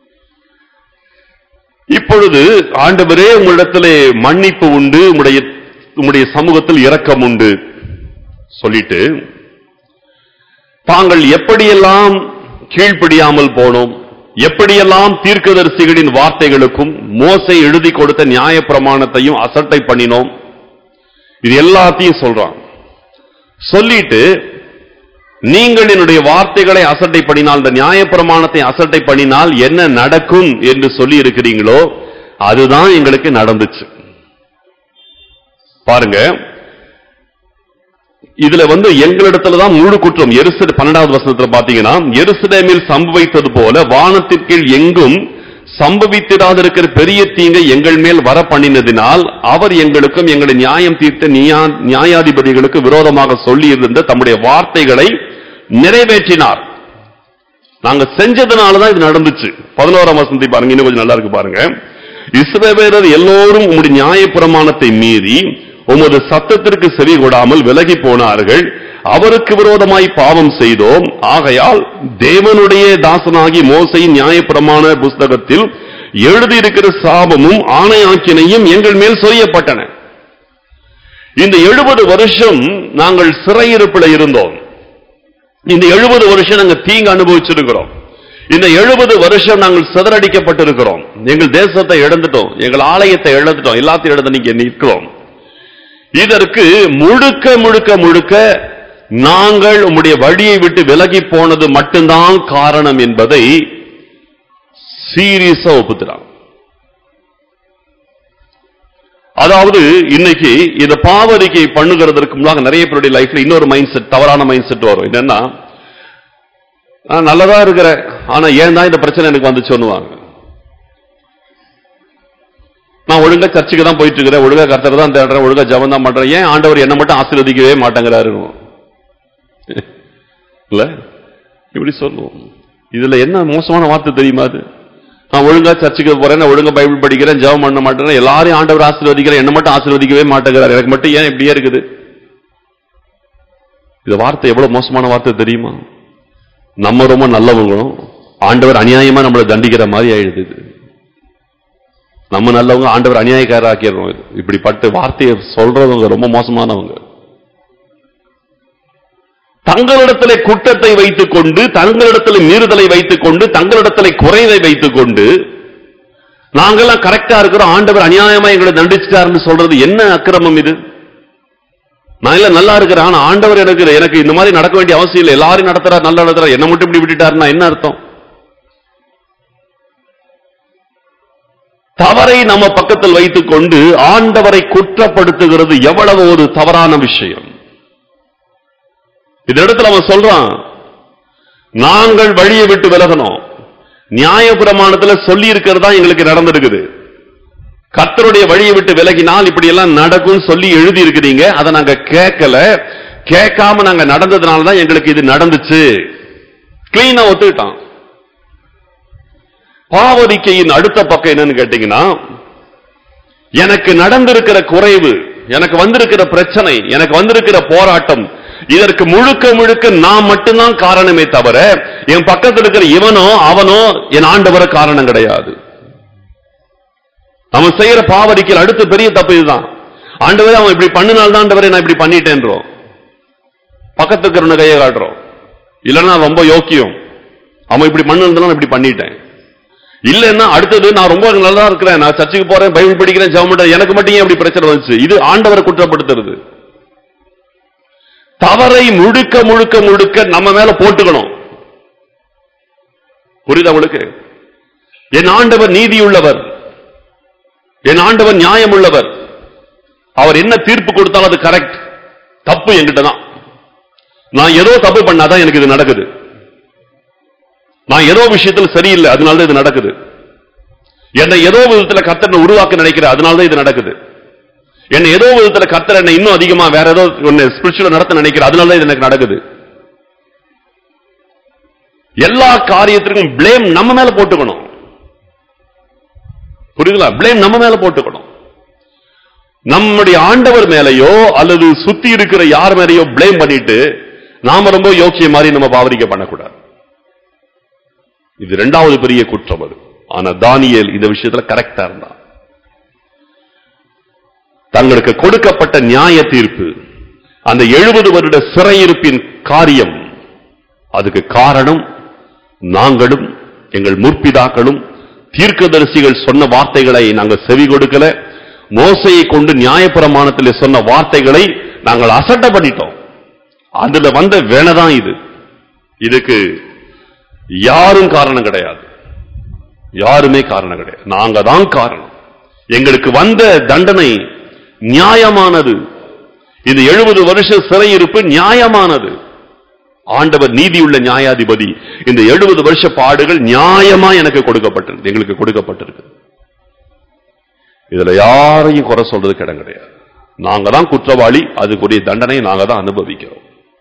இப்பொழுது ஆண்டவரே உங்களிடத்திலே மன்னிப்பு உண்டு உம்முடைய உம்முடைய சமூகத்தில் இரக்கம் உண்டு சொல்லிட்டு தாங்கள் எப்படியெல்லாம் கீழ்ப்படியாமல் போனோம் எப்படியெல்லாம் தீர்க்கதரிசிகளின் வார்த்தைகளுக்கும் மோசை எழுதி கொடுத்த நியாயப்பிரமாணத்தையும் அசட்டை பண்ணினோம் இது எல்லாத்தையும் சொல்றான் சொல்லிட்டு நீங்கள் என்னுடைய வார்த்தைகளை அசட்டை பண்ணினால் இந்த நியாயப்பிரமாணத்தை அசட்டை பண்ணினால் என்ன நடக்கும் என்று சொல்லி இருக்கிறீங்களோ அதுதான் எங்களுக்கு நடந்துச்சு பாருங்க இதுல வந்து எங்களிடத்துல தான் முழு குற்றம் எருசல பன்னெண்டாவது வசனத்துல பாத்தீங்கன்னா எருசலேமில் சம்பவித்தது போல வானத்திற்கீழ் எங்கும் சம்பவித்திராதிருக்கிற பெரிய தீங்கை எங்கள் மேல் வர பண்ணினதினால் அவர் எங்களுக்கும் எங்களை நியாயம் தீர்த்த நியா- நியாயாதிபதிகளுக்கு விரோதமாக சொல்லி இருந்த தம்முடைய வார்த்தைகளை நிறைவேற்றினார் நாங்க செஞ்சதுனாலதான் இது நடந்துச்சு பதினோராம் வசனத்தை பாருங்க இன்னும் கொஞ்சம் நல்லா இருக்கு பாருங்க இஸ்ரவேலர் எல்லோரும் உம்முடைய நியாய பிரமாணத்தை மீறி உமது சத்தத்திற்கு செவி கொடாமல் விலகி போனார்கள் அவருக்கு விரோதமாய் பாவம் செய்தோம் ஆகையால் தேவனுடைய தாசனாகி மோசையின் நியாயப்பிரமாண புஸ்தகத்தில் எழுதியிருக்கிற சாபமும் ஆணையாக்கினையும் எங்கள் மேல் சொரியப்பட்டன இந்த எழுபது வருஷம் நாங்கள் சிறையிருப்பில் இருந்தோம் இந்த எழுபது வருஷம் நாங்கள் தீங்கு அனுபவிச்சிருக்கிறோம் இந்த எழுபது வருஷம் நாங்கள் சிதறடிக்கப்பட்டிருக்கிறோம் எங்கள் தேசத்தை இழந்துட்டோம் எங்கள் ஆலயத்தை இழந்துட்டோம் எல்லாத்தையும் இழந்து நீங்க நிற்கிறோம் இதற்கு முழுக்க முழுக்க முழுக்க நாங்கள் உம்முடைய வழியை விட்டு விலகி போனது மட்டும்தான் காரணம் என்பதை சீரியஸா ஒப்புத்துறான் அதாவது இன்னைக்கு இந்த பாவரிக்கை பண்ணுகிறதற்கு முன்னாக நிறைய பேருடைய லைஃப்ல இன்னொரு மைண்ட் செட் தவறான மைண்ட் செட் வரும் என்னன்னா நான் நல்லதா இருக்கிறேன் ஆனா ஏன் தான் இந்த பிரச்சனை எனக்கு வந்துச்சோன்னுவாங்க நான் ஒழுங்கா சர்ச்சுக்கு தான் போயிட்டு இருக்கிறேன் ஒழுங்கா கர்த்தர் தான் தேடுறேன் ஒழுங்கா ஜபம் தான் பண்றேன் ஏன் ஆண்டவர் என்ன மட்டும் ஆசீர்வதிக்கவே மாட்டேங்கிறாரு இல்ல இப்படி சொல்லுவோம் இதுல என்ன மோசமான வார்த்தை தெரியுமா அது நான் ஒழுங்கா சர்ச்சுக்கு போறேன் நான் ஒழுங்கா பைபிள் படிக்கிறேன் ஜெபம் பண்ண மாட்டேன் எல்லாரையும் ஆண்டவர் ஆசீர்வதிக்கிறேன் என்ன மட்டும் ஆசீர்வதிக்கவே மாட்டேங்கிறார் எனக்கு மட்டும் ஏன் இப்படியே இருக்குது இந்த வார்த்தை எவ்வளவு மோசமான வார்த்தை தெரியுமா நம்ம ரொம்ப நல்லவங்களும் ஆண்டவர் அநியாயமா நம்மளை தண்டிக்கிற மாதிரி ஆயிடுது இது. நம்ம நல்லவங்க ஆண்டவர் அநியாயக்காரர் ஆக்கிடுறோம் இது. இப்படிப்பட்ட வார்த்தையை சொல்றவங்க ரொம்ப மோசமானவங்க தங்களிடத்திலே குற்றத்தை வைத்துக் கொண்டு தங்களிடத்திலே மீறுதலை வைத்துக் கொண்டு தங்களிடத்திலே குறைவை வைத்துக் கொண்டு நாங்கெல்லாம் கரெக்டா இருக்கிறோம் ஆண்டவர் அநியாயமா எங்களை தண்டிச்சிட்டாருன்னு சொல்றது என்ன அக்கிரமம் இது நான் இல்ல நல்லா இருக்கிறேன் ஆனா ஆண்டவர் எனக்கு எனக்கு இந்த மாதிரி நடக்க வேண்டிய அவசியம் இல்லை எல்லாரும் நடத்துறாரு நல்லா நடத்துறாரு என்ன மட்டும் இப்படி விட்டுட்டாருன்னா என்ன அர்த்தம் தவறை நம்ம பக்கத்தில் வைத்துக் கொண்டு ஆண்டவரை குற்றப்படுத்துகிறது எவ்வளவு ஒரு தவறான விஷயம் இந்த இடத்துல அவன் சொல்றான் நாங்கள் வழியை விட்டு விலகணும் நியாயப்பிரமாணத்துல சொல்லி இருக்கிறதா எங்களுக்கு நடந்திருக்குது கர்த்தருடைய வழியை விட்டு விலகினால் இப்படி எல்லாம் நடக்கும் சொல்லி எழுதி இருக்கிறீங்க அதை நாங்க கேட்கல கேட்காம நாங்க நடந்ததுனால தான் எங்களுக்கு இது நடந்துச்சு கிளீனா ஒத்துக்கிட்டான் பாவரிக்கையின் அடுத்த பக்கம் என்னன்னு கேட்டீங்கன்னா எனக்கு நடந்திருக்கிற குறைவு எனக்கு வந்திருக்கிற பிரச்சனை எனக்கு வந்திருக்கிற போராட்டம் இதற்கு முழுக்க முழுக்க நான் மட்டும்தான் காரணமே தவிர என் பக்கத்தில் இருக்கிற இவனோ அவனோ என் ஆண்டவர காரணம் கிடையாது அவன் செய்யற பாவரிக்கையில் அடுத்த பெரிய தப்பு இதுதான் ஆண்டவரே அவன் இப்படி பண்ணினால்தான் ஆண்டவரே நான் இப்படி பண்ணிட்டேன்றோம் பக்கத்துக்கு இருக்கிறவன கையை காட்டுறோம் இல்லைன்னா ரொம்ப யோக்கியம் அவன் இப்படி பண்ணிருந்தாலும் இப்படி பண்ணிட்டேன் இல்லைன்னா அடுத்தது நான் ரொம்ப நல்லா இருக்கிறேன் நான் சர்ச்சுக்கு போறேன் பைபிள் படிக்கிறேன் ஜெபம் பண்றேன் எனக்கு மட்டும் ஏன் இப்படி பிரச்சனை வந்துச்சு இது ஆண்டவரை குற்றப்படுத்துறது தவறை முழுக்க முழுக்க முழுக்க நம்ம மேல போட்டுக்கணும் புரியுதா உங்களுக்கு என் ஆண்டவர் நீதியுள்ளவர் என் ஆண்டவர் நியாயம் உள்ளவர் அவர் என்ன தீர்ப்பு கொடுத்தாலும் அது கரெக்ட் தப்பு என்கிட்ட தான் நான் ஏதோ தப்பு பண்ணாதான் எனக்கு இது நடக்குது நான் ஏதோ விஷயத்துல சரியில்லை அதனால தான் இது நடக்குது என்னை ஏதோ விதத்துல கத்தனை உருவாக்க நினைக்கிறேன் அதனால தான் இது நடக்குது என்னை ஏதோ விதத்துல கத்தர் என்னை இன்னும் அதிகமா வேற ஏதோ ஒன்னு ஸ்பிரிச்சுவல் நடத்த நினைக்கிறேன் அதனால தான் இது எனக்கு நடக்குது எல்லா காரியத்திற்கும் பிளேம் நம்ம மேல போட்டுக்கணும் புரியுதுங்களா பிளேம் நம்ம மேல போட்டுக்கணும் நம்முடைய ஆண்டவர் மேலேயோ அல்லது சுத்தி இருக்கிற யார் மேலேயோ பிளேம் பண்ணிட்டு நாம ரொம்ப யோக்கிய மாதிரி நம்ம பாவரிக்க பண்ணக்கூடாது இது இரண்டாவது பெரிய குற்றம் அது ஆனா தானியேல் இந்த விஷயத்துல கரெக்டா இருந்தான் தங்களுக்கு கொடுக்கப்பட்ட நியாய தீர்ப்பு அந்த எழுபது வருட சிறையிருப்பின் காரியம் அதுக்கு காரணம் நாங்களும் எங்கள் முற்பிதாக்களும் தீர்க்கதரிசிகள் சொன்ன வார்த்தைகளை நாங்கள் செவி கொடுக்கல மோசையை கொண்டு நியாயப்பிரமாணத்திலே சொன்ன வார்த்தைகளை நாங்கள் அசட்ட பண்ணிட்டோம் அதுல வந்த வேணதான் இது இதுக்கு யாரும் காரணம் கிடையாது யாருமே காரணம் கிடையாது நாங்க தான் காரணம் எங்களுக்கு வந்த தண்டனை நியாயமானது இந்த எழுபது வருஷ சிறையிருப்பு நியாயமானது ஆண்டவர் நீதியுள்ள நியாயாதிபதி இந்த எழுபது வருஷ பாடுகள் நியாயமா எனக்கு கொடுக்கப்பட்டிருக்கு எங்களுக்கு கொடுக்கப்பட்டிருக்கு இதுல யாரையும் குறை சொல்றதுக்கு இடம் கிடையாது நாங்க தான் குற்றவாளி அதுக்குரிய தண்டனை நாங்க தான் அனுபவிக்கிறோம்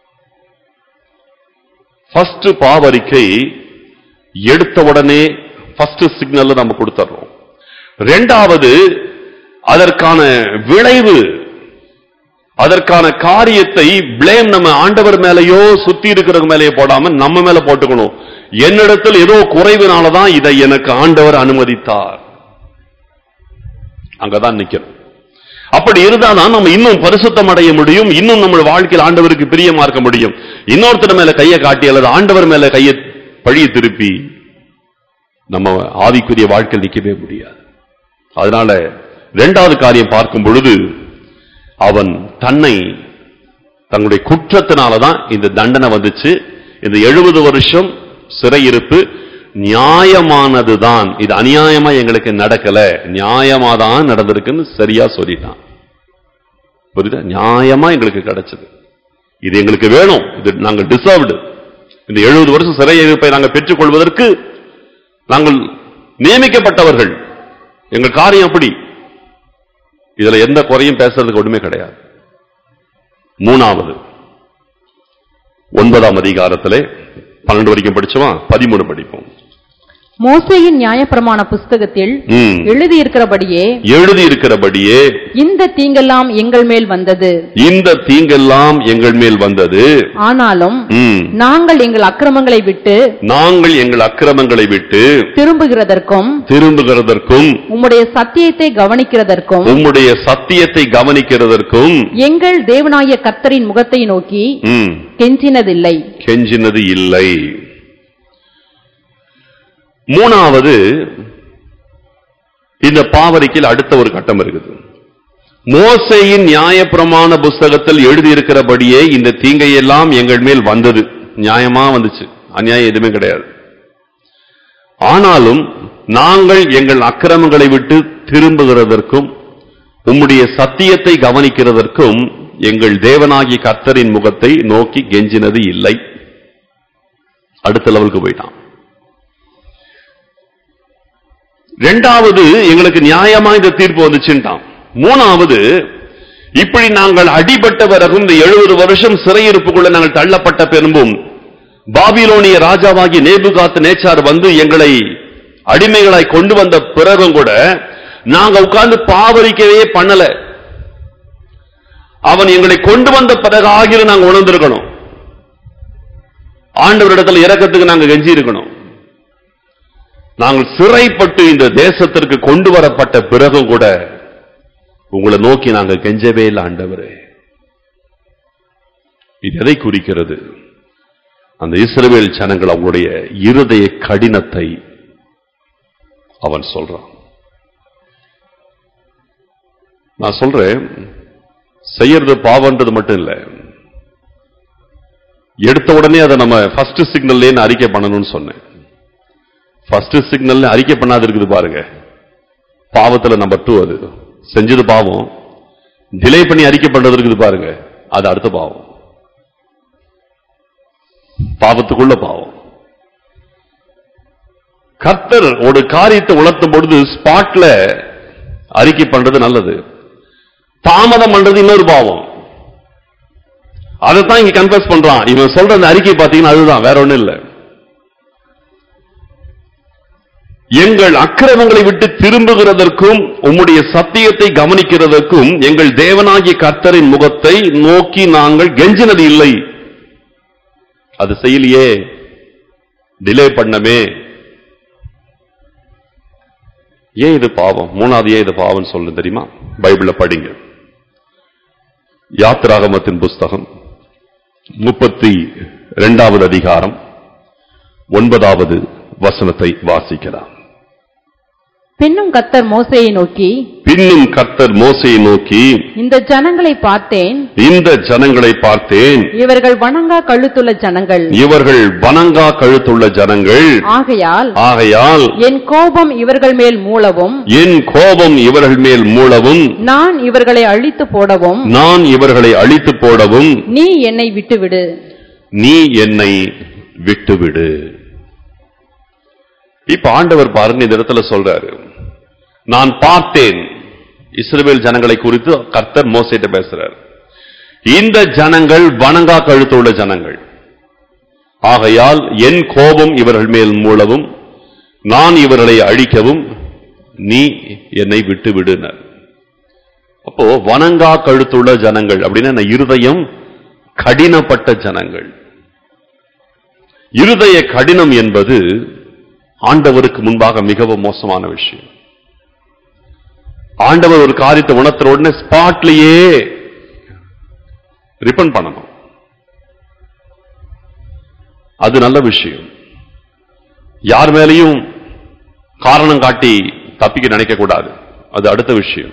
ஃபர்ஸ்ட் பாவரிக்கை எடுத்த உடனே ஃபர்ஸ்ட் சிக்னல் நம்ம கொடுத்துறோம் ரெண்டாவது அதற்கான விளைவு அதற்கான காரியத்தை பிளேம் நம்ம ஆண்டவர் மேலேயோ சுத்தி இருக்கிறவங்க மேலேயோ போடாம நம்ம மேல போட்டுக்கணும் என்னிடத்தில் ஏதோ குறைவினாலதான் இதை எனக்கு ஆண்டவர் அனுமதித்தார் அங்கதான் நிக்கணும் அப்படி இருந்தாதான் நம்ம இன்னும் பரிசுத்தம் அடைய முடியும் இன்னும் நம்ம வாழ்க்கையில் ஆண்டவருக்கு பிரியமா இருக்க முடியும் இன்னொருத்தர் மேல கையை காட்டி அல்லது ஆண்டவர் மேல கையை பழிய திருப்பி நம்ம ஆவிக்குரிய வாழ்க்கையில் நிக்கவே முடியாது அதனால இரண்டாவது காரியம் பார்க்கும் பொழுது அவன் தன்னை தன்னுடைய குற்றத்தினாலதான் இந்த தண்டனை வந்துச்சு இந்த எழுபது வருஷம் சிறையிருப்பு நியாயமானதுதான் இது அநியாயமா எங்களுக்கு நடக்கல நியாயமாதான் நடந்திருக்குன்னு சரியா சொல்லிட்டான் புரியுதா நியாயமா எங்களுக்கு கிடைச்சது இது எங்களுக்கு வேணும் இது நாங்கள் டிசர்வ்டு இந்த எழுபது வருஷம் சிறையிருப்பை நாங்கள் பெற்றுக்கொள்வதற்கு நாங்கள் நியமிக்கப்பட்டவர்கள் எங்கள் காரியம் அப்படி இதுல எந்த குறையும் பேசுறதுக்கு ஒண்ணுமே கிடையாது மூணாவது ஒன்பதாம் அதிகாரத்திலே பன்னெண்டு வரைக்கும் படிச்சோமா பதிமூணு படிப்போம் மோசேயின் நியாயப்பிரமாண புஸ்தகத்தில் ம். எழுதியிருக்கிறபடியே எழுதி இருக்கிறபடியே இந்த தீங்கெல்லாம் எங்கள் மேல் வந்தது இந்த தீங்கெல்லாம் எங்கள் மேல் வந்தது ஆனாலும் ம். நாங்கள் எங்கள் அக்கிரமங்களை விட்டு நாங்கள் எங்கள் அக்கிரமங்களை விட்டு திரும்புகிறதற்கும் திரும்புகிறதற்கும் உம்முடைய சத்தியத்தை கவனிக்கிறதற்கும் உம்முடைய சத்தியத்தை கவனிக்கிறதற்கும் எங்கள் தேவனாய கர்த்தரின் முகத்தை நோக்கி ம், கெஞ்சினதில்லை கெஞ்சினது இல்லை மூணாவது இந்த பாவரிக்கையில் அடுத்த ஒரு கட்டம் இருக்குது மோசேயின் நியாயப்பிரமாண புஸ்தகத்தில் எழுதியிருக்கிறபடியே இந்த தீங்கையெல்லாம் எங்கள் மேல் வந்தது நியாயமா வந்துச்சு அநியாயம் எதுவுமே கிடையாது ஆனாலும் நாங்கள் எங்கள் அக்கிரமங்களை விட்டு திரும்புகிறதற்கும் உம்முடைய சத்தியத்தை கவனிக்கிறதற்கும் எங்கள் தேவனாகிய கர்த்தரின் முகத்தை நோக்கி கெஞ்சினது இல்லை அடுத்த லெவலுக்கு போயிட்டான் ரெண்டாவது எங்களுக்கு நியாயமா இந்த தீர்ப்பு வந்துச்சுட்டான் மூணாவது இப்படி நாங்கள் அடிபட்ட பிறகும் இந்த எழுபது வருஷம் சிறையிருப்புக்குள்ள நாங்கள் தள்ளப்பட்ட பெரும்பும் பாபிலோனிய ராஜாவாகி நேபுகாத் நேச்சார் வந்து எங்களை அடிமைகளாய் கொண்டு வந்த பிறகும் கூட நாங்க உட்கார்ந்து பாவரிக்கவே பண்ணல அவன் எங்களை கொண்டு வந்த பிறகு ஆகிய நாங்க உணர்ந்திருக்கணும் ஆண்டவரிடத்துல இறக்கத்துக்கு நாங்க கெஞ்சி இருக்கணும் நாங்கள் சிறைப்பட்டு இந்த தேசத்திற்கு கொண்டு வரப்பட்ட பிறகும் கூட உங்களை நோக்கி நாங்கள் கெஞ்சவே இல்லை ஆண்டவரே இது எதை குறிக்கிறது அந்த இஸ்ரவேல் ஜனங்கள் அவங்களுடைய இருதய கடினத்தை அவன் சொல்றான் நான் சொல்றேன் செய்யறது பாவன்றது மட்டும் இல்ல எடுத்த உடனே அதை நம்ம ஃபர்ஸ்ட் சிக்னல்லே அறிக்கை பண்ணணும்னு சொன்னேன் ஃபர்ஸ்ட் சிக்னல் அறிக்கை பண்ணாது இருக்குது பாருங்க பாவத்துல நம்பர் டூ அது செஞ்சது பாவம் டிலே பண்ணி அறிக்கை பண்றது இருக்குது பாருங்க அது அடுத்த பாவம் பாவத்துக்குள்ள பாவம் கர்த்தர் ஒரு காரியத்தை உணர்த்தும் பொழுது ஸ்பாட்ல அறிக்கை பண்றது நல்லது தாமதம் பண்றது இன்னொரு பாவம் அதைத்தான் இங்க கன்ஃபஸ் பண்றான் இவன் சொல்ற அந்த அறிக்கை பாத்தீங்கன்னா அதுதான் வேற ஒண்ணும் இல்லை எங்கள் அக்கிரமங்களை விட்டு திரும்புகிறதற்கும் உம்முடைய சத்தியத்தை கவனிக்கிறதற்கும் எங்கள் தேவனாகிய கர்த்தரின் முகத்தை நோக்கி நாங்கள் கெஞ்சினது இல்லை அது செய்யலையே டிலே பண்ணமே ஏன் இது பாவம் மூணாவது ஏன் இது பாவம் சொல்லு தெரியுமா பைபிள்ல படிங்க யாத்திராகமத்தின் புஸ்தகம் முப்பத்தி இரண்டாவது அதிகாரம் ஒன்பதாவது வசனத்தை வாசிக்கலாம் பின்னும் கர்த்தர் மோசேயை நோக்கி பின்னும் கர்த்தர் மோசையை நோக்கி இந்த ஜனங்களை பார்த்தேன் இந்த ஜனங்களை பார்த்தேன் இவர்கள் வணங்கா கழுத்துள்ள ஜனங்கள் இவர்கள் வணங்கா கழுத்துள்ள ஜனங்கள் ஆகையால் ஆகையால் என் கோபம் இவர்கள் மேல் மூளவும் என் கோபம் இவர்கள் மேல் மூளவும் நான் இவர்களை அழித்து போடவும் நான் இவர்களை அழித்து போடவும் நீ என்னை விட்டுவிடு நீ என்னை விட்டுவிடு இப்ப ஆண்டவர் பாருங்க இந்த இடத்துல சொல்றாரு நான் பார்த்தேன் இஸ்ரவேல் ஜனங்களை குறித்து கர்த்தர் மோசைட்ட பேசுறார் இந்த ஜனங்கள் வணங்கா கழுத்துள்ள ஜனங்கள் ஆகையால் என் கோபம் இவர்கள் மேல் மூலவும் நான் இவர்களை அழிக்கவும் நீ என்னை விட்டு விடுனர் அப்போ வணங்கா கழுத்துள்ள ஜனங்கள் அப்படின்னா என்ன? இருதயம் கடினப்பட்ட ஜனங்கள் இருதய கடினம் என்பது ஆண்டவருக்கு முன்பாக மிகவும் மோசமான விஷயம் ஆண்டவர் ஒரு காரியத்தை உணர்த்துற உடனே ஸ்பாட்லயே ரிப்பன் பண்ணணும் அது நல்ல விஷயம் யார் மேலையும் காரணம் காட்டி தப்பிக்க நினைக்க கூடாது அது அடுத்த விஷயம்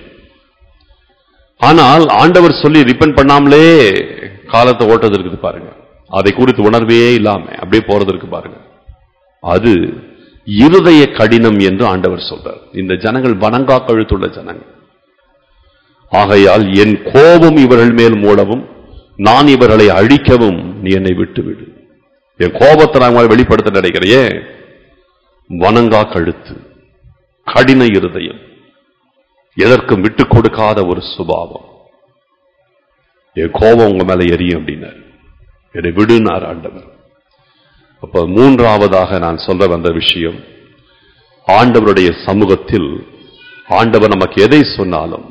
ஆனால் ஆண்டவர் சொல்லி ரிப்பன் பண்ணாமலே காலத்தை ஓட்டது இருக்குது பாருங்க அதை குறித்து உணர்வே இல்லாம அப்படியே போறது இருக்கு பாருங்க அது இருதய கடினம் என்று ஆண்டவர் சொல்றார் இந்த ஜனங்கள் வணங்கா கழுத்துள்ள ஜனங்கள் ஆகையால் என் கோபம் இவர்கள் மேல் மூடவும் நான் இவர்களை அழிக்கவும் நீ என்னை விட்டுவிடு என் கோபத்தை நான் உங்களை வெளிப்படுத்த நினைக்கிறையே வணங்கா கழுத்து கடின இருதயம் எதற்கும் விட்டு கொடுக்காத ஒரு சுபாவம் என் கோபம் உங்க மேல எரியும் அப்படின்னார் என்னை விடுனார் ஆண்டவர் அப்ப மூன்றாவதாக நான் சொல்ல வந்த விஷயம் ஆண்டவருடைய சமூகத்தில் ஆண்டவர் நமக்கு எதை சொன்னாலும்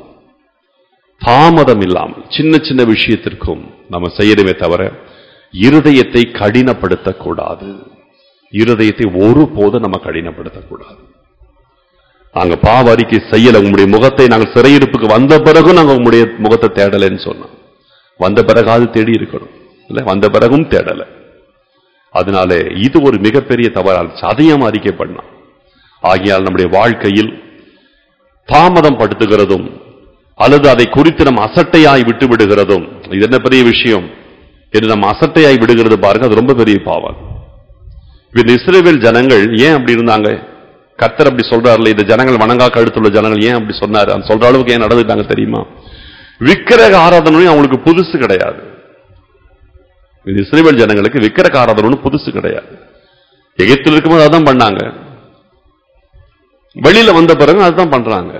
தாமதம் இல்லாமல் சின்ன சின்ன விஷயத்திற்கும் நம்ம செய்யணுமே தவிர இருதயத்தை கடினப்படுத்தக்கூடாது இருதயத்தை ஒருபோதும் நம்ம கடினப்படுத்தக்கூடாது நாங்க பாவ அறிக்கை செய்யல உங்களுடைய முகத்தை நாங்கள் சிறையிருப்புக்கு வந்த பிறகும் நாங்க உங்களுடைய முகத்தை தேடலைன்னு சொன்னோம் வந்த பிறகாவது தேடி இருக்கணும் இல்ல வந்த பிறகும் தேடல அதனால இது ஒரு மிகப்பெரிய தவறால் அதையும் அறிக்கை பண்ணான் ஆகையால் நம்முடைய வாழ்க்கையில் தாமதம் படுத்துகிறதும் அல்லது அதை குறித்து நம்ம அசட்டையாய் விட்டு விடுகிறதும் இது என்ன பெரிய விஷயம் என்று நம்ம அசட்டையாய் விடுகிறது பாருங்க அது ரொம்ப பெரிய பாவம் இந்த இஸ்ரேவேல் ஜனங்கள் ஏன் அப்படி இருந்தாங்க கர்த்தர் அப்படி சொல்றாருல இந்த ஜனங்கள் வணங்கா கழுத்துள்ள ஜனங்கள் ஏன் அப்படி சொன்னாரு அந்த சொல்ற அளவுக்கு ஏன் நடந்துட்டாங்க தெரியுமா விக்கிரக ஆராதனை அவங்களுக்கு புதுசு கிடையாது இந்த இஸ்ரேல் ஜனங்களுக்கு விக்கிரக ஆராதனை புதுசு கிடையாது எகிப்தில் இருக்கும்போது அதான் பண்ணாங்க வெளியில வந்த பிறகு அதுதான் பண்றாங்க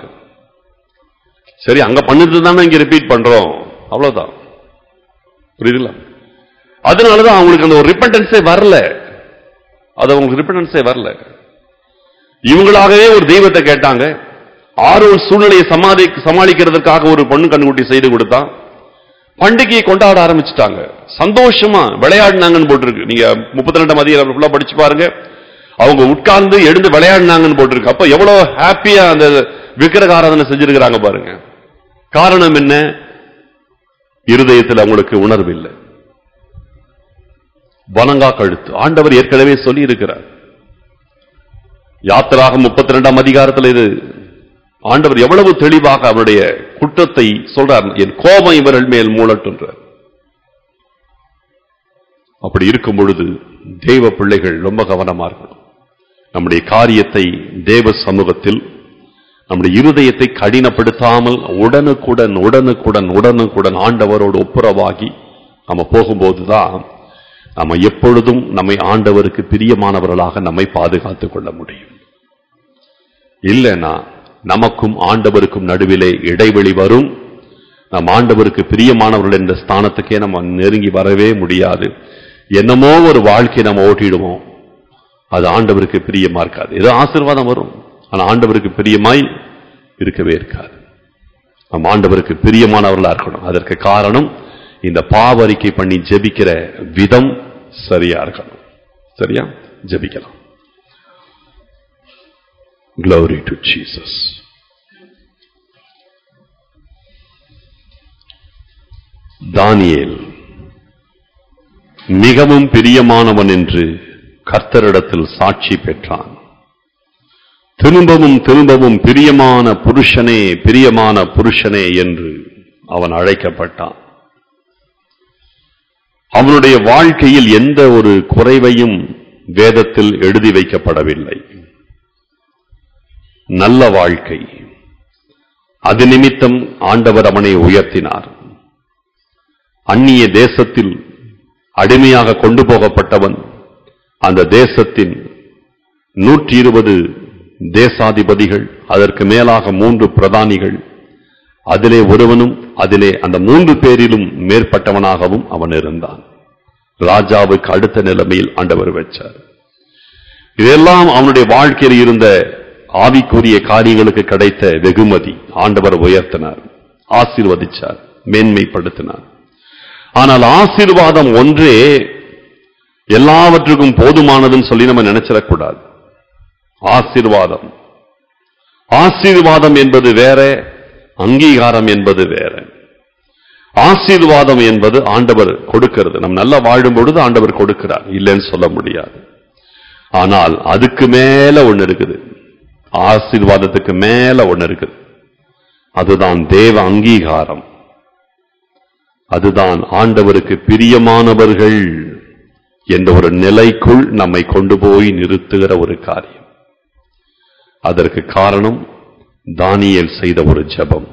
சரி அங்க பண்ணிட்டு தானே இங்க ரிப்பீட் பண்றோம் அவ்வளவுதான் புரியுதுல அதனாலதான் அவங்களுக்கு அந்த ஒரு ரிப்பண்டன்ஸே வரல அது அவங்களுக்கு ரிப்பண்டன்ஸே வரல இவங்களாகவே ஒரு தெய்வத்தை கேட்டாங்க ஆரோன் சூழ்நிலையை சமாளி சமாளிக்கிறதுக்காக ஒரு பொண்ணு கண்ணுக்குட்டி செய்து கொடுத்தான் பண்டிகையை கொண்டாட ஆரம்பிச்சுட்டாங்க சந்தோஷமா விளையாடினாங்கன்னு போட்டிருக்கு நீங்க முப்பத்தி ரெண்டாம் அதிகாரம் ஃபுல்லா படிச்சு பாருங்க அவங்க உட்கார்ந்து எழுந்து விளையாடினாங்கன்னு போட்டிருக்கு அப்ப எவ்வளவு ஹாப்பியா அந்த விக்கிரக ஆராதனை செஞ்சிருக்கிறாங்க பாருங்க காரணம் என்ன இருதயத்தில் அவங்களுக்கு உணர்வு இல்லை வனங்கா கழுத்து ஆண்டவர் ஏற்கனவே சொல்லி இருக்கிறார் யாத்திராக முப்பத்தி ரெண்டாம் அதிகாரத்தில் இது ஆண்டவர் எவ்வளவு தெளிவாக அவருடைய குற்றத்தை சொல்றார் என் கோபம் இவர்கள் மேல் மூலட்டுன்றார் அப்படி இருக்கும் பொழுது தேவ பிள்ளைகள் ரொம்ப கவனமா இருக்கணும் நம்முடைய காரியத்தை தேவ சமூகத்தில் நம்முடைய இருதயத்தை கடினப்படுத்தாமல் உடனுக்குடன் உடனுக்குடன் உடனுக்குடன் ஆண்டவரோடு ஒப்புரவாகி நம்ம போகும்போதுதான் நம்ம எப்பொழுதும் நம்மை ஆண்டவருக்கு பிரியமானவர்களாக நம்மை பாதுகாத்துக் கொள்ள முடியும் இல்லைன்னா நமக்கும் ஆண்டவருக்கும் நடுவிலே இடைவெளி வரும் நம் ஆண்டவருக்கு பிரியமானவர்கள் என்ற ஸ்தானத்துக்கே நம்ம நெருங்கி வரவே முடியாது என்னமோ ஒரு வாழ்க்கை நம்ம ஓட்டிடுவோம் அது ஆண்டவருக்கு பிரியமா இருக்காது ஏதோ ஆசீர்வாதம் வரும் ஆனா ஆண்டவருக்கு பிரியமாய் இருக்கவே இருக்காது நம் ஆண்டவருக்கு பிரியமானவர்களா இருக்கணும் அதற்கு காரணம் இந்த பாவரிக்கை பண்ணி ஜெபிக்கிற விதம் சரியா இருக்கணும் சரியா ஜெபிக்கலாம் Glory to Jesus. தானியேல் மிகவும் பிரியமானவன் என்று கர்த்தரிடத்தில் சாட்சி பெற்றான் திரும்பவும் திரும்பவும் பிரியமான புருஷனே பிரியமான புருஷனே என்று அவன் அழைக்கப்பட்டான் அவனுடைய வாழ்க்கையில் எந்த ஒரு குறைவையும் வேதத்தில் எழுதி வைக்கப்படவில்லை நல்ல வாழ்க்கை அது நிமித்தம் ஆண்டவர் அவனை உயர்த்தினார் அந்நிய தேசத்தில் அடிமையாக கொண்டு போகப்பட்டவன் அந்த தேசத்தின் நூற்றி இருபது தேசாதிபதிகள் அதற்கு மேலாக மூன்று பிரதானிகள் அதிலே ஒருவனும் அதிலே அந்த மூன்று பேரிலும் மேற்பட்டவனாகவும் அவன் இருந்தான் ராஜாவுக்கு அடுத்த நிலைமையில் ஆண்டவர் வச்சார் இதெல்லாம் அவனுடைய வாழ்க்கையில் இருந்த ஆவிக்குரிய காரியங்களுக்கு கிடைத்த வெகுமதி ஆண்டவர் உயர்த்தினார் ஆசீர்வதிச்சார் மேன்மைப்படுத்தினார் ஆனால் ஆசீர்வாதம் ஒன்றே எல்லாவற்றுக்கும் போதுமானதுன்னு சொல்லி நம்ம நினைச்சிடக்கூடாது ஆசீர்வாதம் ஆசீர்வாதம் என்பது வேற அங்கீகாரம் என்பது வேற ஆசீர்வாதம் என்பது ஆண்டவர் கொடுக்கிறது நம்ம நல்லா வாழும் பொழுது ஆண்டவர் கொடுக்கிறார் இல்லைன்னு சொல்ல முடியாது ஆனால் அதுக்கு மேல ஒண்ணு இருக்குது ஆசீர்வாதத்துக்கு மேல ஒண்ணு இருக்குது அதுதான் தேவ அங்கீகாரம் அதுதான் ஆண்டவருக்கு பிரியமானவர்கள் என்ற ஒரு நிலைக்குள் நம்மை கொண்டு போய் நிறுத்துகிற ஒரு காரியம் அதற்கு காரணம் தானியேல் செய்த ஒரு ஜெபம்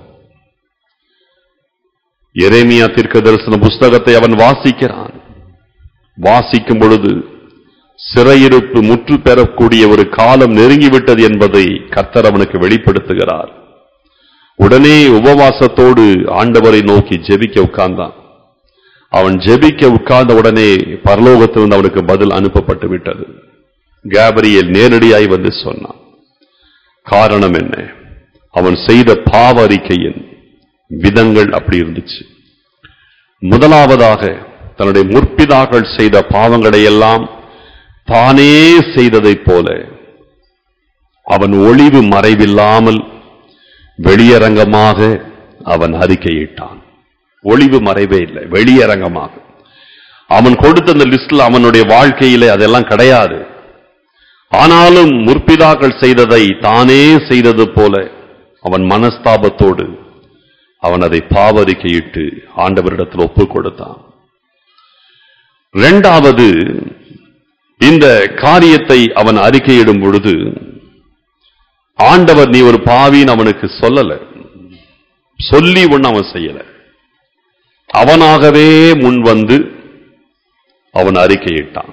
எரேமியா தீர்க்க தரிசன புஸ்தகத்தை அவன் வாசிக்கிறான் வாசிக்கும் பொழுது சிறையிருப்பு முற்று பெறக்கூடிய ஒரு காலம் நெருங்கிவிட்டது என்பதை கர்த்தர் அவனுக்கு வெளிப்படுத்துகிறார் உடனே உபவாசத்தோடு ஆண்டவரை நோக்கி ஜெபிக்க உட்கார்ந்தான் அவன் ஜெபிக்க உட்கார்ந்த உடனே பரலோகத்திலிருந்து அவனுக்கு பதில் அனுப்பப்பட்டு விட்டது கேபரியல் நேரடியாய் வந்து சொன்னான் காரணம் என்ன அவன் செய்த பாவ அறிக்கையின் விதங்கள் அப்படி இருந்துச்சு முதலாவதாக தன்னுடைய முற்பிதாக்கள் செய்த பாவங்களை எல்லாம் தானே செய்ததைப் போல அவன் ஒளிவு மறைவில்லாமல் வெளியரங்கமாக அவன் அறிக்கையிட்டான் ஒளிவு மறைவே இல்லை வெளியரங்கமாக அவன் கொடுத்த அந்த லிஸ்ட்ல அவனுடைய வாழ்க்கையிலே அதெல்லாம் கிடையாது ஆனாலும் முற்பிதாக்கள் செய்ததை தானே செய்தது போல அவன் மனஸ்தாபத்தோடு அவன் அதை பாவறிக்கையிட்டு ஆண்டவரிடத்தில் ஒப்புக் கொடுத்தான் இரண்டாவது இந்த காரியத்தை அவன் அறிக்கையிடும் பொழுது ஆண்டவர் நீ ஒரு பாவின்னு அவனுக்கு சொல்லல சொல்லி ஒண்ணு அவன் செய்யல அவனாகவே முன் வந்து அவன் அறிக்கையிட்டான்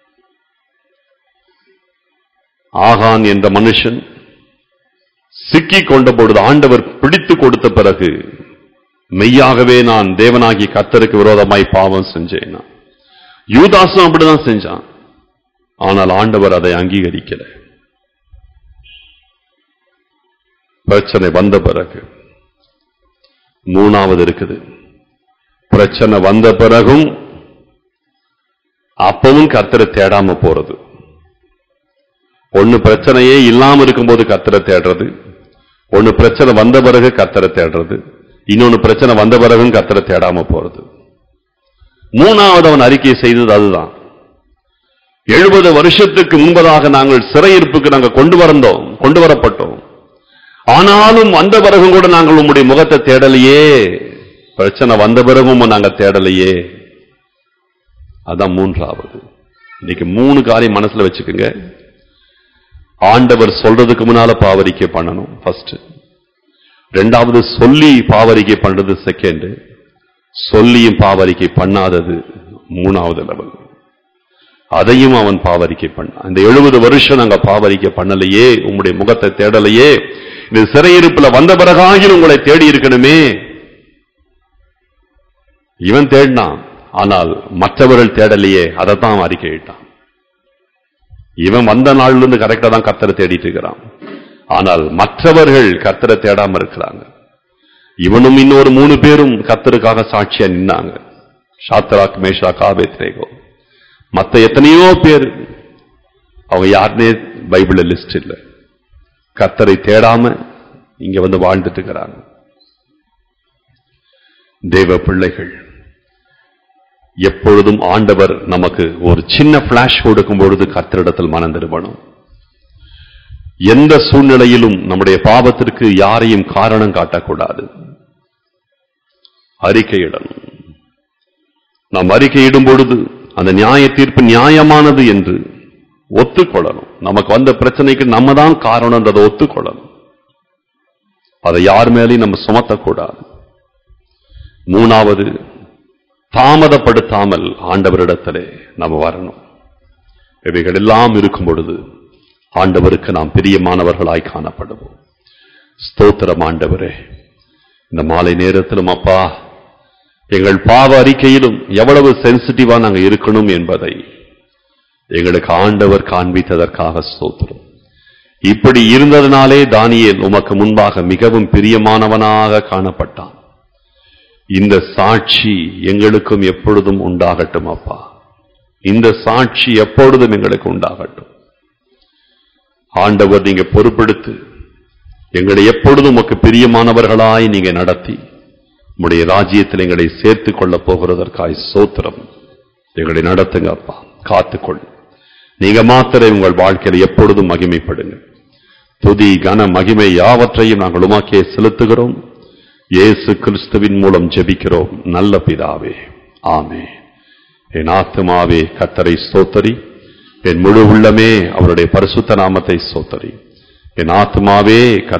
ஆகான் என்ற மனுஷன் சிக்கிக் கொண்ட பொழுது ஆண்டவர் பிடித்து கொடுத்த பிறகு மெய்யாகவே நான் தேவனாகி கர்த்தருக்கு விரோதமாய் பாவம் செஞ்சேன் யூதாசும் அப்படிதான் செஞ்சான் ஆனால் ஆண்டவர் அதை அங்கீகரிக்கல பிரச்சனை வந்த பிறகு மூணாவது இருக்குது பிரச்சனை வந்த பிறகும் அப்பவும் கர்த்தரை தேடாம போறது ஒண்ணு பிரச்சனையே இல்லாம இருக்கும்போது கர்த்தரை தேடுறது ஒண்ணு பிரச்சனை வந்த பிறகு கர்த்தரை தேடுறது இன்னொன்னு பிரச்சனை வந்த பிறகும் கர்த்தரை தேடாம போறது மூணாவது அவன் அறிக்கை செய்தது அதுதான் எழுபது வருஷத்துக்கு முன்பதாக நாங்கள் சிறையிருப்புக்கு நாங்கள் கொண்டு வந்தோம் கொண்டு வரப்பட்டோம் ஆனாலும் வந்த பிறகும் கூட நாங்கள் உம்முடைய முகத்தை தேடலையே பிரச்சனை வந்த பிறகும் நாங்க தேடலையே அதான் மூன்றாவது இன்னைக்கு மூணு காரியம் மனசுல வச்சுக்கோங்க ஆண்டவர் சொல்றதுக்கு முன்னால பாவரிக்கை பண்ணணும் ஃபர்ஸ்ட் ரெண்டாவது சொல்லி பாவரிக்கை பண்றது செகண்ட் சொல்லியும் பாவரிக்கை பண்ணாதது மூணாவது லெவல் அதையும் அவன் பாவரிக்கை பண்ணான் இந்த எழுபது வருஷம் நாங்க பாவரிக்கை பண்ணலையே உம்முடைய முகத்தை தேடலையே இந்த சிறையிருப்புல வந்த பிறகாகிலும் உங்களை தேடி இருக்கணுமே இவன் தேடினான் ஆனால் மற்றவர்கள் தேடலையே அதைத்தான் அவன் அறிக்கையிட்டான் இவன் வந்த நாள்ல இருந்து கரெக்டா தான் கர்த்தரை தேடிட்டு இருக்கிறான் ஆனால் மற்றவர்கள் கர்த்தரை தேடாம இருக்கிறாங்க இவனும் இன்னொரு மூணு பேரும் கர்த்தருக்காக சாட்சியா நின்னாங்க ஷாத்ராக் மேஷா காபேத்ரேகோ மத்த எத்தனையோ பேர் அவங்க யாருனே பைபிள்ல லிஸ்ட் இல்லை கர்த்தரை தேடாம இங்க வந்து வாழ்ந்துட்டு இருக்கிறாங்க தேவ பிள்ளைகள் எப்பொழுதும் ஆண்டவர் நமக்கு ஒரு சின்ன பிளாஷ் கொடுக்கும் பொழுது கர்த்தரிடத்தில் மனம் திரும்பணும் எந்த சூழ்நிலையிலும் நம்முடைய பாவத்திற்கு யாரையும் காரணம் காட்டக்கூடாது அறிக்கையிடணும் நாம் அறிக்கையிடும் பொழுது அந்த நியாய தீர்ப்பு நியாயமானது என்று ஒத்துக்கொள்ளணும் நமக்கு வந்த பிரச்சனைக்கு நம்ம தான் காரணம்ன்றதை ஒத்துக்கொள்ளணும் அதை யார் மேலேயும் நம்ம சுமத்தக்கூடாது மூணாவது தாமதப்படுத்தாமல் ஆண்டவரிடத்திலே நம்ம வரணும் இவைகள் எல்லாம் இருக்கும் பொழுது ஆண்டவருக்கு நாம் பிரியமானவர்களாய் காணப்படுவோம் ஸ்தோத்திரம் ஆண்டவரே இந்த மாலை நேரத்திலும் அப்பா எங்கள் பாவ அறிக்கையிலும் எவ்வளவு சென்சிட்டிவா நாங்க இருக்கணும் என்பதை எங்களுக்கு ஆண்டவர் காண்பித்ததற்காக ஸ்தோத்திரம் இப்படி இருந்ததினாலே தானியேல் உமக்கு முன்பாக மிகவும் பிரியமானவனாக காணப்பட்டான் இந்த சாட்சி எங்களுக்கும் எப்பொழுதும் உண்டாகட்டும் அப்பா இந்த சாட்சி எப்பொழுதும் எங்களுக்கு உண்டாகட்டும் ஆண்டவர் நீங்க பொறுப்பெடுத்து எங்களை எப்பொழுதும் உமக்கு பிரியமானவர்களாய் நீங்க நடத்தி உம்முடைய ராஜ்யத்தில் எங்களை சேர்த்துக் கொள்ளப் போகிறதற்காய் சோத்திரம் எங்களை நடத்துங்க அப்பா காத்துக்கொள் நீங்க மாத்திரம் உங்கள் வாழ்க்கையில எப்பொழுதும் மகிமைப்படுங்க துதி கன மகிமை யாவற்றையும் நாங்கள் உமாக்கே செலுத்துகிறோம் இயேசு கிறிஸ்துவின் மூலம் ஜெபிக்கிறோம் நல்ல பிதாவே ஆமே என் ஆத்துமாவே கத்தரை ஸ்தோத்தரி என் முழு உள்ளமே அவருடைய பரிசுத்த நாமத்தை ஸ்தோத்தரி என் ஆத்துமாவே கர்த்தரை